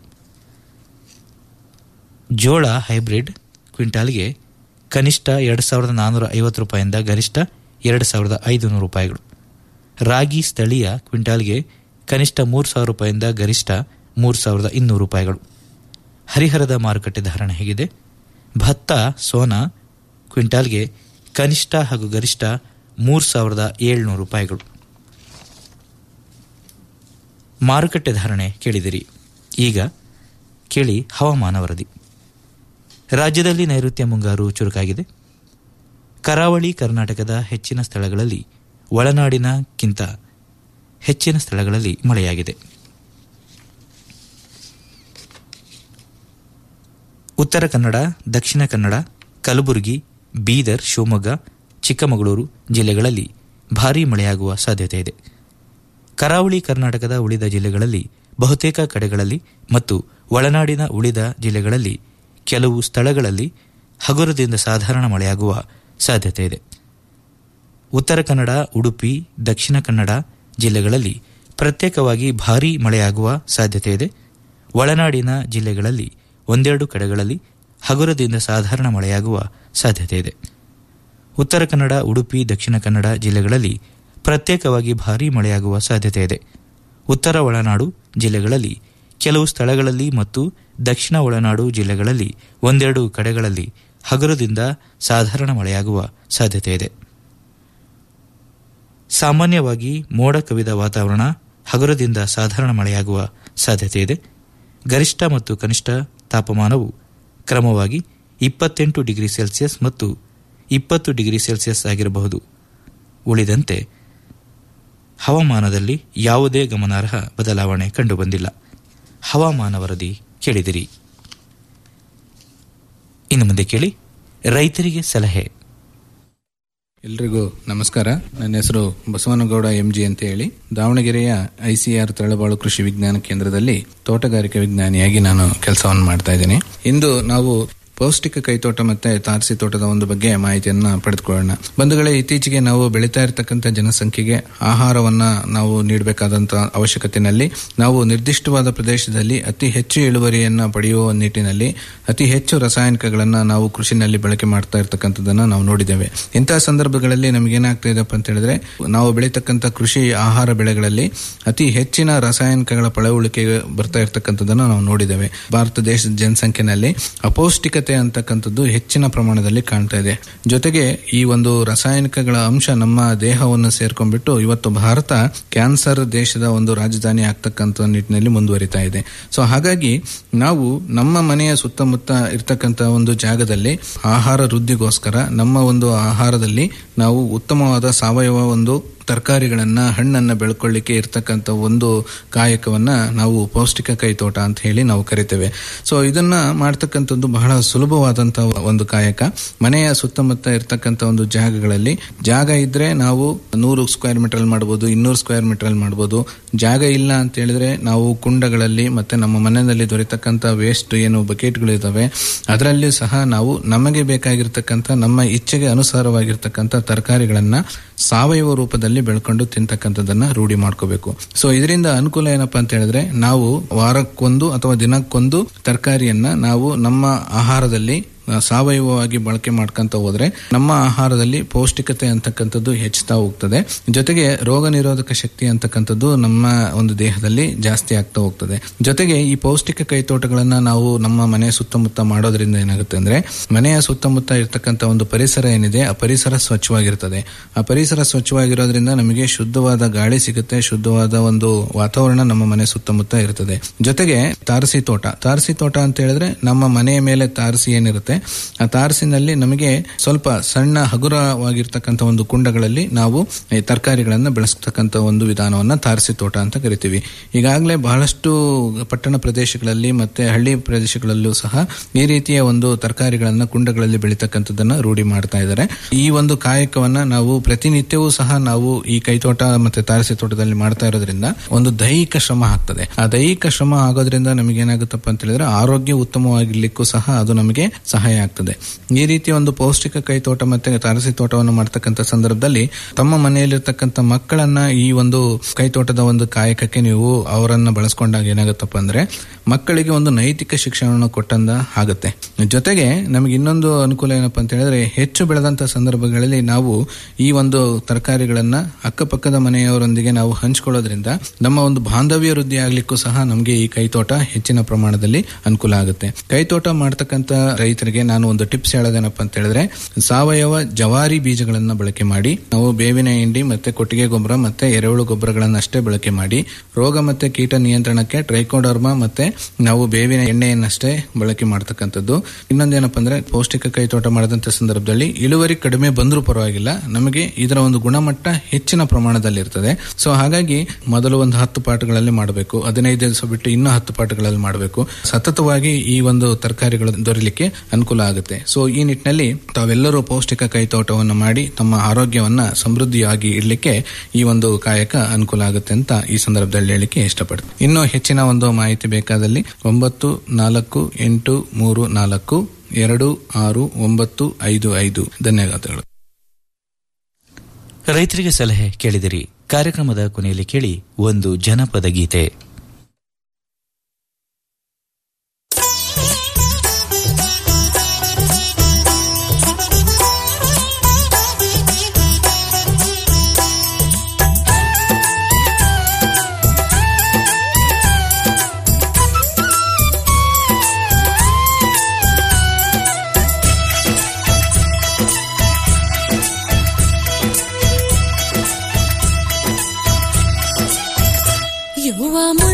ಜೋಳ ಹೈಬ್ರಿಡ್ ಕ್ವಿಂಟಾಲ್ಗೆ ಕನಿಷ್ಠ ಎರಡು ಸಾವಿರದ ನಾನ್ನೂರ ಐವತ್ತು ರೂಪಾಯಿಂದ ಗರಿಷ್ಠ ಎರಡು ಸಾವಿರದ ಐದುನೂರು ರೂಪಾಯಿಗಳು ರಾಗಿ ಸ್ಥಳೀಯ ಕ್ವಿಂಟಾಲ್ಗೆ ಕನಿಷ್ಠ ಮೂರು ಸಾವಿರ ರೂಪಾಯಿಂದ ಗರಿಷ್ಠ ಮೂರು ಸಾವಿರದ ಇನ್ನೂರು ರೂಪಾಯಿಗಳು ಹರಿಹರದ ಮಾರುಕಟ್ಟೆ ಧಾರಣೆ ಹೇಗಿದೆ ಭತ್ತ ಸೋನಾ ಕ್ವಿಂಟಾಲ್ಗೆ ಕನಿಷ್ಠ ಹಾಗೂ ಗರಿಷ್ಠ ಮೂರು ಸಾವಿರದ ಏಳ್ನೂರು ರೂಪಾಯಿಗಳು ಮಾರುಕಟ್ಟೆ ಧಾರಣೆ ಕೇಳಿದಿರಿ ಈಗ ಕೇಳಿ ಹವಾಮಾನ ವರದಿ ರಾಜ್ಯದಲ್ಲಿ ನೈಋತ್ಯ ಮುಂಗಾರು ಚುರುಕಾಗಿದೆ ಕರಾವಳಿ ಕರ್ನಾಟಕದ ಹೆಚ್ಚಿನ ಸ್ಥಳಗಳಲ್ಲಿ ಒಳನಾಡಿನಕ್ಕಿಂತ ಹೆಚ್ಚಿನ ಸ್ಥಳಗಳಲ್ಲಿ ಮಳೆಯಾಗಿದೆ ಉತ್ತರ ಕನ್ನಡ ದಕ್ಷಿಣ ಕನ್ನಡ ಕಲಬುರಗಿ ಬೀದರ್ ಶಿವಮೊಗ್ಗ ಚಿಕ್ಕಮಗಳೂರು ಜಿಲ್ಲೆಗಳಲ್ಲಿ ಭಾರೀ ಮಳೆಯಾಗುವ ಸಾಧ್ಯತೆ ಇದೆ ಕರಾವಳಿ ಕರ್ನಾಟಕದ ಉಳಿದ ಜಿಲ್ಲೆಗಳಲ್ಲಿ ಬಹುತೇಕ ಕಡೆಗಳಲ್ಲಿ ಮತ್ತು ಒಳನಾಡಿನ ಉಳಿದ ಜಿಲ್ಲೆಗಳಲ್ಲಿ ಕೆಲವು ಸ್ಥಳಗಳಲ್ಲಿ ಹಗುರದಿಂದ ಸಾಧಾರಣ ಮಳೆಯಾಗುವ ಸಾಧ್ಯತೆ ಇದೆ ಉತ್ತರ ಕನ್ನಡ ಉಡುಪಿ ದಕ್ಷಿಣ ಕನ್ನಡ ಜಿಲ್ಲೆಗಳಲ್ಲಿ ಪ್ರತ್ಯೇಕವಾಗಿ ಭಾರೀ ಮಳೆಯಾಗುವ ಸಾಧ್ಯತೆ ಇದೆ ಒಳನಾಡಿನ ಜಿಲ್ಲೆಗಳಲ್ಲಿ ಒಂದೆರಡು ಕಡೆಗಳಲ್ಲಿ ಹಗುರದಿಂದ ಸಾಧಾರಣ ಮಳೆಯಾಗುವ ಸಾಧ್ಯತೆ ಇದೆ ಉತ್ತರ ಕನ್ನಡ ಉಡುಪಿ ದಕ್ಷಿಣ ಕನ್ನಡ ಜಿಲ್ಲೆಗಳಲ್ಲಿ ಪ್ರತ್ಯೇಕವಾಗಿ ಭಾರೀ ಮಳೆಯಾಗುವ ಸಾಧ್ಯತೆ ಇದೆ ಉತ್ತರ ಒಳನಾಡು ಜಿಲ್ಲೆಗಳಲ್ಲಿ ಕೆಲವು ಸ್ಥಳಗಳಲ್ಲಿ ಮತ್ತು ದಕ್ಷಿಣ ಒಳನಾಡು ಜಿಲ್ಲೆಗಳಲ್ಲಿ ಒಂದೆರಡು ಕಡೆಗಳಲ್ಲಿ ಹಗುರದಿಂದ ಸಾಧಾರಣ ಮಳೆಯಾಗುವ ಸಾಧ್ಯತೆ ಇದೆ ಸಾಮಾನ್ಯವಾಗಿ ಮೋಡ ಕವಿದ ವಾತಾವರಣ ಹಗುರದಿಂದ ಸಾಧಾರಣ ಮಳೆಯಾಗುವ ಸಾಧ್ಯತೆ ಇದೆ ಗರಿಷ್ಠ ಮತ್ತು ಕನಿಷ್ಠ ತಾಪಮಾನವು ಕ್ರಮವಾಗಿ ಇಪ್ಪತ್ತೆಂಟು ಡಿಗ್ರಿ ಸೆಲ್ಸಿಯಸ್ ಮತ್ತು ಇಪ್ಪತ್ತು ಡಿಗ್ರಿ ಸೆಲ್ಸಿಯಸ್ ಆಗಿರಬಹುದು ಉಳಿದಂತೆ ಹವಾಮಾನದಲ್ಲಿ ಯಾವುದೇ ಗಮನಾರ್ಹ ಬದಲಾವಣೆ ಕಂಡುಬಂದಿಲ್ಲ ಹವಾಮಾನ ವರದಿ ಕೇಳಿದಿರಿ ಇನ್ನು ಮುಂದೆ ಕೇಳಿ ರೈತರಿಗೆ ಸಲಹೆ ಎಲ್ರಿಗೂ ನಮಸ್ಕಾರ ನನ್ನ ಹೆಸರು ಬಸವನಗೌಡ ಎಂಜಿ ಅಂತ ಹೇಳಿ ದಾವಣಗೆರೆಯ ಐಸಿಆರ್ ತಳಬಾಳು ಕೃಷಿ ವಿಜ್ಞಾನ ಕೇಂದ್ರದಲ್ಲಿ ತೋಟಗಾರಿಕೆ ವಿಜ್ಞಾನಿಯಾಗಿ ನಾನು ಕೆಲಸವನ್ನು ಮಾಡ್ತಾ ಇದ್ದೀನಿ ಇಂದು ನಾವು ಪೌಷ್ಟಿಕ ಕೈತೋಟ ಮತ್ತೆ ತಾರಸಿ ತೋಟದ ಒಂದು ಬಗ್ಗೆ ಮಾಹಿತಿಯನ್ನ ಪಡೆದುಕೊಳ್ಳೋಣ ಬಂಧುಗಳೇ ಇತ್ತೀಚೆಗೆ ನಾವು ಬೆಳೀತಾ ಇರತಕ್ಕಂಥ ಜನಸಂಖ್ಯೆಗೆ ಆಹಾರವನ್ನ ನಾವು ನೀಡಬೇಕಾದಂತ ಅವಶ್ಯಕತೆಯಲ್ಲಿ ನಾವು ನಿರ್ದಿಷ್ಟವಾದ ಪ್ರದೇಶದಲ್ಲಿ ಅತಿ ಹೆಚ್ಚು ಇಳುವರಿಯನ್ನ ಪಡೆಯುವ ನಿಟ್ಟಿನಲ್ಲಿ ಅತಿ ಹೆಚ್ಚು ರಾಸಾಯನಿಕಗಳನ್ನ ನಾವು ಕೃಷಿನಲ್ಲಿ ಬಳಕೆ ಮಾಡ್ತಾ ಇರ್ತಕ್ಕಂಥದ್ದನ್ನ ನಾವು ನೋಡಿದ್ದೇವೆ ಇಂತಹ ಸಂದರ್ಭಗಳಲ್ಲಿ ನಮಗೇನಾಗ್ತಾ ಇದೆಪ್ಪ ಅಂತ ಹೇಳಿದ್ರೆ ನಾವು ಬೆಳೀತಕ್ಕಂಥ ಕೃಷಿ ಆಹಾರ ಬೆಳೆಗಳಲ್ಲಿ ಅತಿ ಹೆಚ್ಚಿನ ರಾಸಾಯನಿಕಗಳ ಪಳವಳಿಕೆ ಬರ್ತಾ ಇರ್ತಕ್ಕಂಥದ್ದನ್ನ ನಾವು ನೋಡಿದ್ದೇವೆ ಭಾರತ ದೇಶದ ಜನಸಂಖ್ಯೆನಲ್ಲಿ ಅಪೌಷ್ಟಿಕತೆ ಅಂತಕ್ಕಂಥದ್ದು ಹೆಚ್ಚಿನ ಪ್ರಮಾಣದಲ್ಲಿ ಕಾಣ್ತಾ ಇದೆ ಜೊತೆಗೆ ಈ ಒಂದು ರಾಸಾಯನಿಕಗಳ ಅಂಶ ನಮ್ಮ ದೇಹವನ್ನು ಸೇರ್ಕೊಂಡ್ಬಿಟ್ಟು ಇವತ್ತು ಭಾರತ ಕ್ಯಾನ್ಸರ್ ದೇಶದ ಒಂದು ರಾಜಧಾನಿ ಆಗ್ತಕ್ಕಂಥ ನಿಟ್ಟಿನಲ್ಲಿ ಮುಂದುವರಿತಾ ಇದೆ ಸೊ ಹಾಗಾಗಿ ನಾವು ನಮ್ಮ ಮನೆಯ ಸುತ್ತಮುತ್ತ ಇರ್ತಕ್ಕಂಥ ಒಂದು ಜಾಗದಲ್ಲಿ ಆಹಾರ ವೃದ್ಧಿಗೋಸ್ಕರ ನಮ್ಮ ಒಂದು ಆಹಾರದಲ್ಲಿ ನಾವು ಉತ್ತಮವಾದ ಸಾವಯವ ಒಂದು ತರಕಾರಿಗಳನ್ನ ಹಣ್ಣನ್ನ ಬೆಳ್ಕೊಳ್ಳಿಕ್ಕೆ ಇರ್ತಕ್ಕಂಥ ಒಂದು ಕಾಯಕವನ್ನ ನಾವು ಪೌಷ್ಟಿಕ ಕೈತೋಟ ಅಂತ ಹೇಳಿ ನಾವು ಕರಿತೇವೆ ಸೊ ಇದನ್ನ ಮಾಡ್ತಕ್ಕಂಥದ್ದು ಬಹಳ ಸುಲಭವಾದಂತಹ ಒಂದು ಕಾಯಕ ಮನೆಯ ಸುತ್ತಮುತ್ತ ಇರ್ತಕ್ಕಂಥ ಒಂದು ಜಾಗಗಳಲ್ಲಿ ಜಾಗ ಇದ್ರೆ ನಾವು ನೂರು ಸ್ಕ್ವೇರ್ ಮೀಟರ್ ಮಾಡಬಹುದು ಇನ್ನೂರು ಸ್ಕ್ವೇರ್ ಮೀಟರ್ ಮಾಡಬಹುದು ಜಾಗ ಇಲ್ಲ ಅಂತ ಹೇಳಿದ್ರೆ ನಾವು ಕುಂಡಗಳಲ್ಲಿ ಮತ್ತೆ ನಮ್ಮ ಮನೆಯಲ್ಲಿ ದೊರೆತಕ್ಕಂಥ ವೇಸ್ಟ್ ಏನು ಬಕೆಟ್ಗಳು ಇದಾವೆ ಅದರಲ್ಲಿ ಸಹ ನಾವು ನಮಗೆ ಬೇಕಾಗಿರ್ತಕ್ಕಂಥ ನಮ್ಮ ಇಚ್ಛೆಗೆ ಅನುಸಾರವಾಗಿರ್ತಕ್ಕಂಥ ತರಕಾರಿಗಳನ್ನ ಸಾವಯವ ರೂಪದಲ್ಲಿ ಬೆಳ್ಕೊಂಡು ತಿಂತಕ್ಕಂಥದ್ದನ್ನ ರೂಢಿ ಮಾಡ್ಕೋಬೇಕು ಸೊ ಇದರಿಂದ ಅನುಕೂಲ ಏನಪ್ಪಾ ಅಂತ ಹೇಳಿದ್ರೆ ನಾವು ವಾರಕ್ಕೊಂದು ಅಥವಾ ದಿನಕ್ಕೊಂದು ತರಕಾರಿಯನ್ನ ನಾವು ನಮ್ಮ ಆಹಾರದಲ್ಲಿ ಸಾವಯವವಾಗಿ ಬಳಕೆ ಮಾಡ್ಕೊಂತ ಹೋದ್ರೆ ನಮ್ಮ ಆಹಾರದಲ್ಲಿ ಪೌಷ್ಟಿಕತೆ ಅಂತಕ್ಕಂಥದ್ದು ಹೆಚ್ಚುತ್ತಾ ಹೋಗ್ತದೆ ಜೊತೆಗೆ ರೋಗ ನಿರೋಧಕ ಶಕ್ತಿ ಅಂತಕ್ಕಂಥದ್ದು ನಮ್ಮ ಒಂದು ದೇಹದಲ್ಲಿ ಜಾಸ್ತಿ ಆಗ್ತಾ ಹೋಗ್ತದೆ ಜೊತೆಗೆ ಈ ಪೌಷ್ಟಿಕ ಕೈತೋಟಗಳನ್ನ ನಾವು ನಮ್ಮ ಮನೆ ಸುತ್ತಮುತ್ತ ಮಾಡೋದ್ರಿಂದ ಏನಾಗುತ್ತೆ ಅಂದ್ರೆ ಮನೆಯ ಸುತ್ತಮುತ್ತ ಇರ್ತಕ್ಕಂಥ ಒಂದು ಪರಿಸರ ಏನಿದೆ ಆ ಪರಿಸರ ಸ್ವಚ್ಛವಾಗಿರ್ತದೆ ಆ ಪರಿಸರ ಸ್ವಚ್ಛವಾಗಿರೋದ್ರಿಂದ ನಮಗೆ ಶುದ್ಧವಾದ ಗಾಳಿ ಸಿಗುತ್ತೆ ಶುದ್ಧವಾದ ಒಂದು ವಾತಾವರಣ ನಮ್ಮ ಮನೆ ಸುತ್ತಮುತ್ತ ಇರ್ತದೆ ಜೊತೆಗೆ ತಾರಸಿ ತೋಟ ತಾರಸಿ ತೋಟ ಅಂತ ಹೇಳಿದ್ರೆ ನಮ್ಮ ಮನೆಯ ಮೇಲೆ ತಾರಸಿ ಏನಿರುತ್ತೆ ಆ ತಾರಸಿನಲ್ಲಿ ನಮಗೆ ಸ್ವಲ್ಪ ಸಣ್ಣ ಹಗುರವಾಗಿರ್ತಕ್ಕಂಥ ಒಂದು ಕುಂಡಗಳಲ್ಲಿ ನಾವು ಈ ತರಕಾರಿಗಳನ್ನ ಬೆಳೆಸ್ತಕ್ಕಂಥ ಒಂದು ವಿಧಾನವನ್ನ ತಾರಸಿ ತೋಟ ಅಂತ ಕರಿತೀವಿ ಈಗಾಗಲೇ ಬಹಳಷ್ಟು ಪಟ್ಟಣ ಪ್ರದೇಶಗಳಲ್ಲಿ ಮತ್ತೆ ಹಳ್ಳಿ ಪ್ರದೇಶಗಳಲ್ಲೂ ಸಹ ಈ ರೀತಿಯ ಒಂದು ತರಕಾರಿಗಳನ್ನ ಕುಂಡಗಳಲ್ಲಿ ಬೆಳೀತಕ್ಕಂಥದ್ದನ್ನ ರೂಢಿ ಮಾಡ್ತಾ ಇದ್ದಾರೆ ಈ ಒಂದು ಕಾಯಕವನ್ನ ನಾವು ಪ್ರತಿನಿತ್ಯವೂ ಸಹ ನಾವು ಈ ಕೈತೋಟ ಮತ್ತೆ ತಾರಸಿ ತೋಟದಲ್ಲಿ ಮಾಡ್ತಾ ಇರೋದ್ರಿಂದ ಒಂದು ದೈಹಿಕ ಶ್ರಮ ಆಗ್ತದೆ ಆ ದೈಹಿಕ ಶ್ರಮ ಆಗೋದ್ರಿಂದ ನಮಗೆ ಏನಾಗುತ್ತಪ್ಪ ಅಂತ ಹೇಳಿದ್ರೆ ಆರೋಗ್ಯ ಉತ್ತಮವಾಗಿರ್ಲಿಕ್ಕೂ ಸಹ ಅದು ನಮಗೆ ಸಹಾಯ ಆಗ್ತದೆ ಈ ರೀತಿ ಒಂದು ಪೌಷ್ಟಿಕ ಕೈತೋಟ ಮತ್ತೆ ತಾರಸಿ ತೋಟವನ್ನು ಮಾಡ್ತಕ್ಕಂಥ ಸಂದರ್ಭದಲ್ಲಿ ತಮ್ಮ ಮನೆಯಲ್ಲಿರ್ತಕ್ಕಂಥ ಮಕ್ಕಳನ್ನ ಈ ಒಂದು ಕೈತೋಟದ ಒಂದು ಕಾಯಕಕ್ಕೆ ನೀವು ಅವರನ್ನ ಬಳಸ್ಕೊಂಡಾಗ ಏನಾಗುತ್ತಪ್ಪ ಅಂದ್ರೆ ಮಕ್ಕಳಿಗೆ ಒಂದು ನೈತಿಕ ಶಿಕ್ಷಣವನ್ನು ಕೊಟ್ಟಂದ ಆಗುತ್ತೆ ಜೊತೆಗೆ ನಮಗೆ ಇನ್ನೊಂದು ಅನುಕೂಲ ಏನಪ್ಪಾ ಅಂತ ಹೇಳಿದ್ರೆ ಹೆಚ್ಚು ಬೆಳೆದಂತ ಸಂದರ್ಭಗಳಲ್ಲಿ ನಾವು ಈ ಒಂದು ತರಕಾರಿಗಳನ್ನ ಅಕ್ಕಪಕ್ಕದ ಮನೆಯವರೊಂದಿಗೆ ನಾವು ಹಂಚ್ಕೊಳ್ಳೋದ್ರಿಂದ ನಮ್ಮ ಒಂದು ಬಾಂಧವ್ಯ ವೃದ್ಧಿ ಆಗ್ಲಿಕ್ಕೂ ಸಹ ನಮಗೆ ಈ ಕೈತೋಟ ಹೆಚ್ಚಿನ ಪ್ರಮಾಣದಲ್ಲಿ ಅನುಕೂಲ ಆಗುತ್ತೆ ಕೈತೋಟ ಮಾಡ್ತಕ್ಕಂಥ ರೈತರಿಗೆ ನಾನು ಒಂದು ಟಿಪ್ಸ್ ಹೇಳೋದೇನಪ್ಪ ಅಂತ ಹೇಳಿದ್ರೆ ಸಾವಯವ ಜವಾರಿ ಬೀಜಗಳನ್ನ ಬಳಕೆ ಮಾಡಿ ನಾವು ಬೇವಿನ ಹಿಂಡಿ ಮತ್ತೆ ಕೊಟ್ಟಿಗೆ ಗೊಬ್ಬರ ಮತ್ತೆ ಎರೆಹುಳು ಗೊಬ್ಬರಗಳನ್ನಷ್ಟೇ ಬಳಕೆ ಮಾಡಿ ರೋಗ ಮತ್ತೆ ಕೀಟ ನಿಯಂತ್ರಣಕ್ಕೆ ಟ್ರೈಕೋಡರ್ಮಾ ಮತ್ತೆ ನಾವು ಬೇವಿನ ಎಣ್ಣೆಯನ್ನಷ್ಟೇ ಬಳಕೆ ಮಾಡ್ತಕ್ಕಂಥದ್ದು ಇನ್ನೊಂದೇನಪ್ಪ ಅಂದ್ರೆ ಪೌಷ್ಟಿಕ ಕೈತೋಟ ಮಾಡಿದಂತ ಸಂದರ್ಭದಲ್ಲಿ ಇಳುವರಿ ಕಡಿಮೆ ಬಂದರೂ ಪರವಾಗಿಲ್ಲ ನಮಗೆ ಇದರ ಒಂದು ಗುಣಮಟ್ಟ ಹೆಚ್ಚಿನ ಪ್ರಮಾಣದಲ್ಲಿ ಇರ್ತದೆ ಸೊ ಹಾಗಾಗಿ ಮೊದಲು ಒಂದು ಹತ್ತು ಪಾಠಗಳಲ್ಲಿ ಮಾಡಬೇಕು ಹದಿನೈದು ದಿವಸ ಬಿಟ್ಟು ಇನ್ನೂ ಹತ್ತು ಪಾಠಗಳಲ್ಲಿ ಮಾಡಬೇಕು ಸತತವಾಗಿ ಈ ಒಂದು ತರಕಾರಿಗಳು ದೊರೆಯಲಿಕ್ಕೆ ಅನುಕೂಲ ಆಗುತ್ತೆ ಸೊ ಈ ನಿಟ್ಟಿನಲ್ಲಿ ತಾವೆಲ್ಲರೂ ಪೌಷ್ಟಿಕ ಕೈತೋಟವನ್ನು ಮಾಡಿ ತಮ್ಮ ಆರೋಗ್ಯವನ್ನ ಸಮೃದ್ಧಿಯಾಗಿ ಇಡಲಿಕ್ಕೆ ಈ ಒಂದು ಕಾಯಕ ಅನುಕೂಲ ಆಗುತ್ತೆ ಅಂತ ಈ ಸಂದರ್ಭದಲ್ಲಿ ಹೇಳಲಿಕ್ಕೆ ಇಷ್ಟಪಡ್ತೀನಿ ಇನ್ನು ಹೆಚ್ಚಿನ ಒಂದು ಮಾಹಿತಿ ಬೇಕಾದಲ್ಲಿ ಒಂಬತ್ತು ನಾಲ್ಕು ಎಂಟು ಮೂರು ನಾಲ್ಕು ಎರಡು ಆರು ಒಂಬತ್ತು ಐದು ಐದು ಧನ್ಯವಾದಗಳು ರೈತರಿಗೆ ಸಲಹೆ ಕೇಳಿದಿರಿ ಕಾರ್ಯಕ್ರಮದ ಕೊನೆಯಲ್ಲಿ ಕೇಳಿ ಒಂದು ಜನಪದ ಗೀತೆ ಯುವ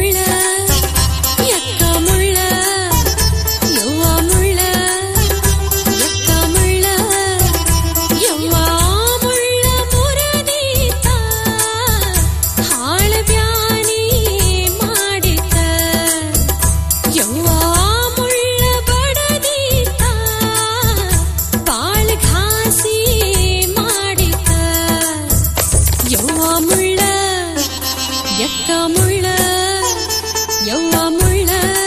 ಯವ್ವ ಮುಳ್ಳ ಎಕ್ಕ ಮುಳ್ಳ ಯವ್ವ ಮುಳ್ಳ